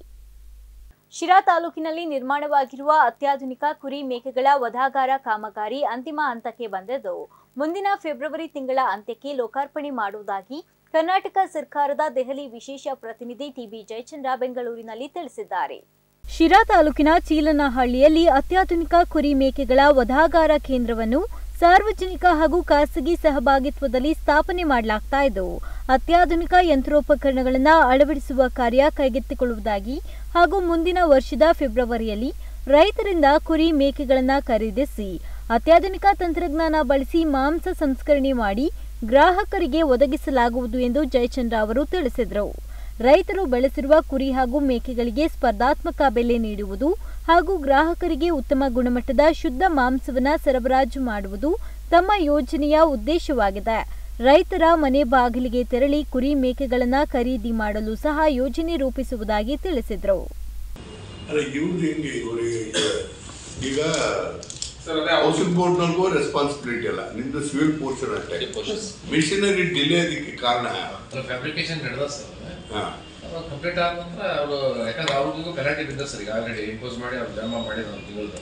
ಶಿರಾ ತಾಲೂಕಿನಲ್ಲಿ ನಿರ್ಮಾಣವಾಗಿರುವ ಅತ್ಯಾಧುನಿಕ ಕುರಿ ಮೇಕೆಗಳ ವಧಾಗಾರ ಕಾಮಗಾರಿ ಅಂತಿಮ ಹಂತಕ್ಕೆ ಬಂದಿದ್ದು ಮುಂದಿನ ಫೆಬ್ರವರಿ ತಿಂಗಳ ಅಂತ್ಯಕ್ಕೆ ಲೋಕಾರ್ಪಣೆ ಮಾಡುವುದಾಗಿ ಕರ್ನಾಟಕ ಸರ್ಕಾರದ ದೆಹಲಿ ವಿಶೇಷ ಪ್ರತಿನಿಧಿ ಟಿಬಿ ಜಯಚಂದ್ರ ಬೆಂಗಳೂರಿನಲ್ಲಿ ತಿಳಿಸಿದ್ದಾರೆ ಶಿರಾ ತಾಲೂಕಿನ ಚೀಲನಹಳ್ಳಿಯಲ್ಲಿ ಅತ್ಯಾಧುನಿಕ ಕುರಿ ಮೇಕೆಗಳ ವಧಾಗಾರ ಕೇಂದ್ರವನ್ನು ಸಾರ್ವಜನಿಕ ಹಾಗೂ ಖಾಸಗಿ ಸಹಭಾಗಿತ್ವದಲ್ಲಿ ಸ್ಥಾಪನೆ ಮಾಡಲಾಗ್ತಾ ಇದ್ದು ಅತ್ಯಾಧುನಿಕ ಯಂತ್ರೋಪಕರಣಗಳನ್ನು ಅಳವಡಿಸುವ ಕಾರ್ಯ ಕೈಗೆತ್ತಿಕೊಳ್ಳುವುದಾಗಿ ಹಾಗೂ ಮುಂದಿನ ವರ್ಷದ ಫೆಬ್ರವರಿಯಲ್ಲಿ ರೈತರಿಂದ ಕುರಿ ಮೇಕೆಗಳನ್ನು ಖರೀದಿಸಿ ಅತ್ಯಾಧುನಿಕ ತಂತ್ರಜ್ಞಾನ ಬಳಸಿ ಮಾಂಸ ಸಂಸ್ಕರಣೆ ಮಾಡಿ ಗ್ರಾಹಕರಿಗೆ ಒದಗಿಸಲಾಗುವುದು ಎಂದು ಜಯಚಂದ್ರ ಅವರು ತಿಳಿಸಿದರು ರೈತರು ಬೆಳೆಸಿರುವ ಕುರಿ ಹಾಗೂ ಮೇಕೆಗಳಿಗೆ ಸ್ಪರ್ಧಾತ್ಮಕ ಬೆಲೆ ನೀಡುವುದು ಹಾಗೂ ಗ್ರಾಹಕರಿಗೆ ಉತ್ತಮ ಗುಣಮಟ್ಟದ ಶುದ್ಧ ಮಾಂಸವನ್ನು ಸರಬರಾಜು ಮಾಡುವುದು ತಮ್ಮ ಯೋಜನೆಯ ಉದ್ದೇಶವಾಗಿದೆ ರೈತರ ಮನೆ ಬಾಗಿಲಿಗೆ ತೆರಳಿ ಕುರಿ ಮೇಕೆಗಳನ್ನು ಖರೀದಿ ಮಾಡಲು ಸಹ ಯೋಜನೆ ರೂಪಿಸುವುದಾಗಿ ತಿಳಿಸಿದರು ಅಲ್ಲ ಇವ್ರದ್ದು ಹೆಂಗೆ ಇವರಿಗೆ ಈಗ ಹೌಸಿಂಗ್ ಬೋರ್ಡ್ನಲ್ಗೂ ರೆಸ್ಪಾನ್ಸಿಬಿಲಿಟಿ ಅಲ್ಲ ನಿಮ್ದು ಸಿವಿಲ್ ಪೋರ್ಷನ್ ಅಷ್ಟೇ ಮಿಷನರಿ ಡಿಲೇ ಅದಕ್ಕೆ ಕಾರಣ ಫ್ಯಾಬ್ರಿಕೇಶನ್ ನಡೆದ ಸರ್ ಹಾ ಕಂಪ್ಲೀಟ್ ಆದ ನಂತರ ಅವರು ಯಾಕಂದ್ರೆ ಅವ್ರಿಗೂ ಪೆನಾಲ್ಟಿ ಬಿದ್ದ ಸರ್ ಈಗ ಆಲ್ರೆಡಿ ಇಂಪೋಸ್ ಮಾಡಿ ಅವ್ರು ಜಮಾ ಮಾಡಿದ ಒಂದು ತಿಂಗಳದ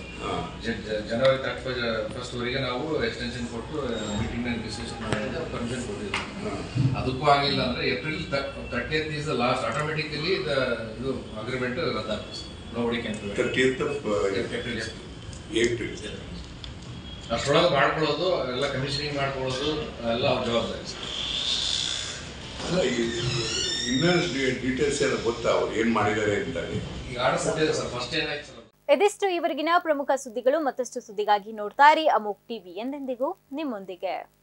ಜನವರಿ ತರ್ಟಿ ಫೈವ್ ಫಸ್ಟ್ ವರೆಗೆ ನಾವು ಎಕ್ಸ್ಟೆನ್ಷನ್ ಕೊಟ್ಟು ಮೀಟಿಂಗ್ ಡಿಸ್ಕಷನ್ ಮಾಡಿ ಪರ್ಮಿಷನ್ ಕೊಟ್ಟಿದ್ವಿ ಅದಕ್ಕೂ ಆಗಿಲ್ಲ ಅಂದ್ರೆ April thirty is the last automatically ಇದು ಅಗ್ರಿಮೆಂಟ್ ರದ್ದಾಗ್ತದೆ nobody can thirtieth April April ಅಷ್ಟರೊಳಗೆ ಮಾಡ್ಕೊಳ್ಳೋದು ಎಲ್ಲ ಕಮಿಷನಿಂಗ್ ಮಾಡ್ಕೊಳ್ಳೋದು ಎಲ್ಲ ಅವ್ರ ಜವಾಬ್ದಾರಿ ಸರ್ ಅಲ್ಲ ಇನ್ನೊಂದು ಡೀಟೇಲ್ಸ್ ಎಲ್ಲ ಗೊತ್ತಾ ಅವ್ರು ಏನ್ ಮಾಡಿದ್ದಾರೆ ಅಂತ ಈಗ ಆರ್ಡರ್ ಕೊಟ್ಟಿದ್ದಾರೆ ಸರ್ ಫಸ್ಟ್ ಏನಾಯ್ತು ಸರ್ ಇದಿಷ್ಟು ಇವರೆಗಿನ ಪ್ರಮುಖ ಸುದ್ದಿಗಳು ಮತ್ತಷ್ಟು ಸುದ್ದಿಗಾಗಿ ನೋಡ್ತಾ ಇರಿ ಅಮೋಕ್ ಟಿವಿ ಎಂದೆಂದಿಗೂ ನಿಮ್ಮೊಂದಿಗೆ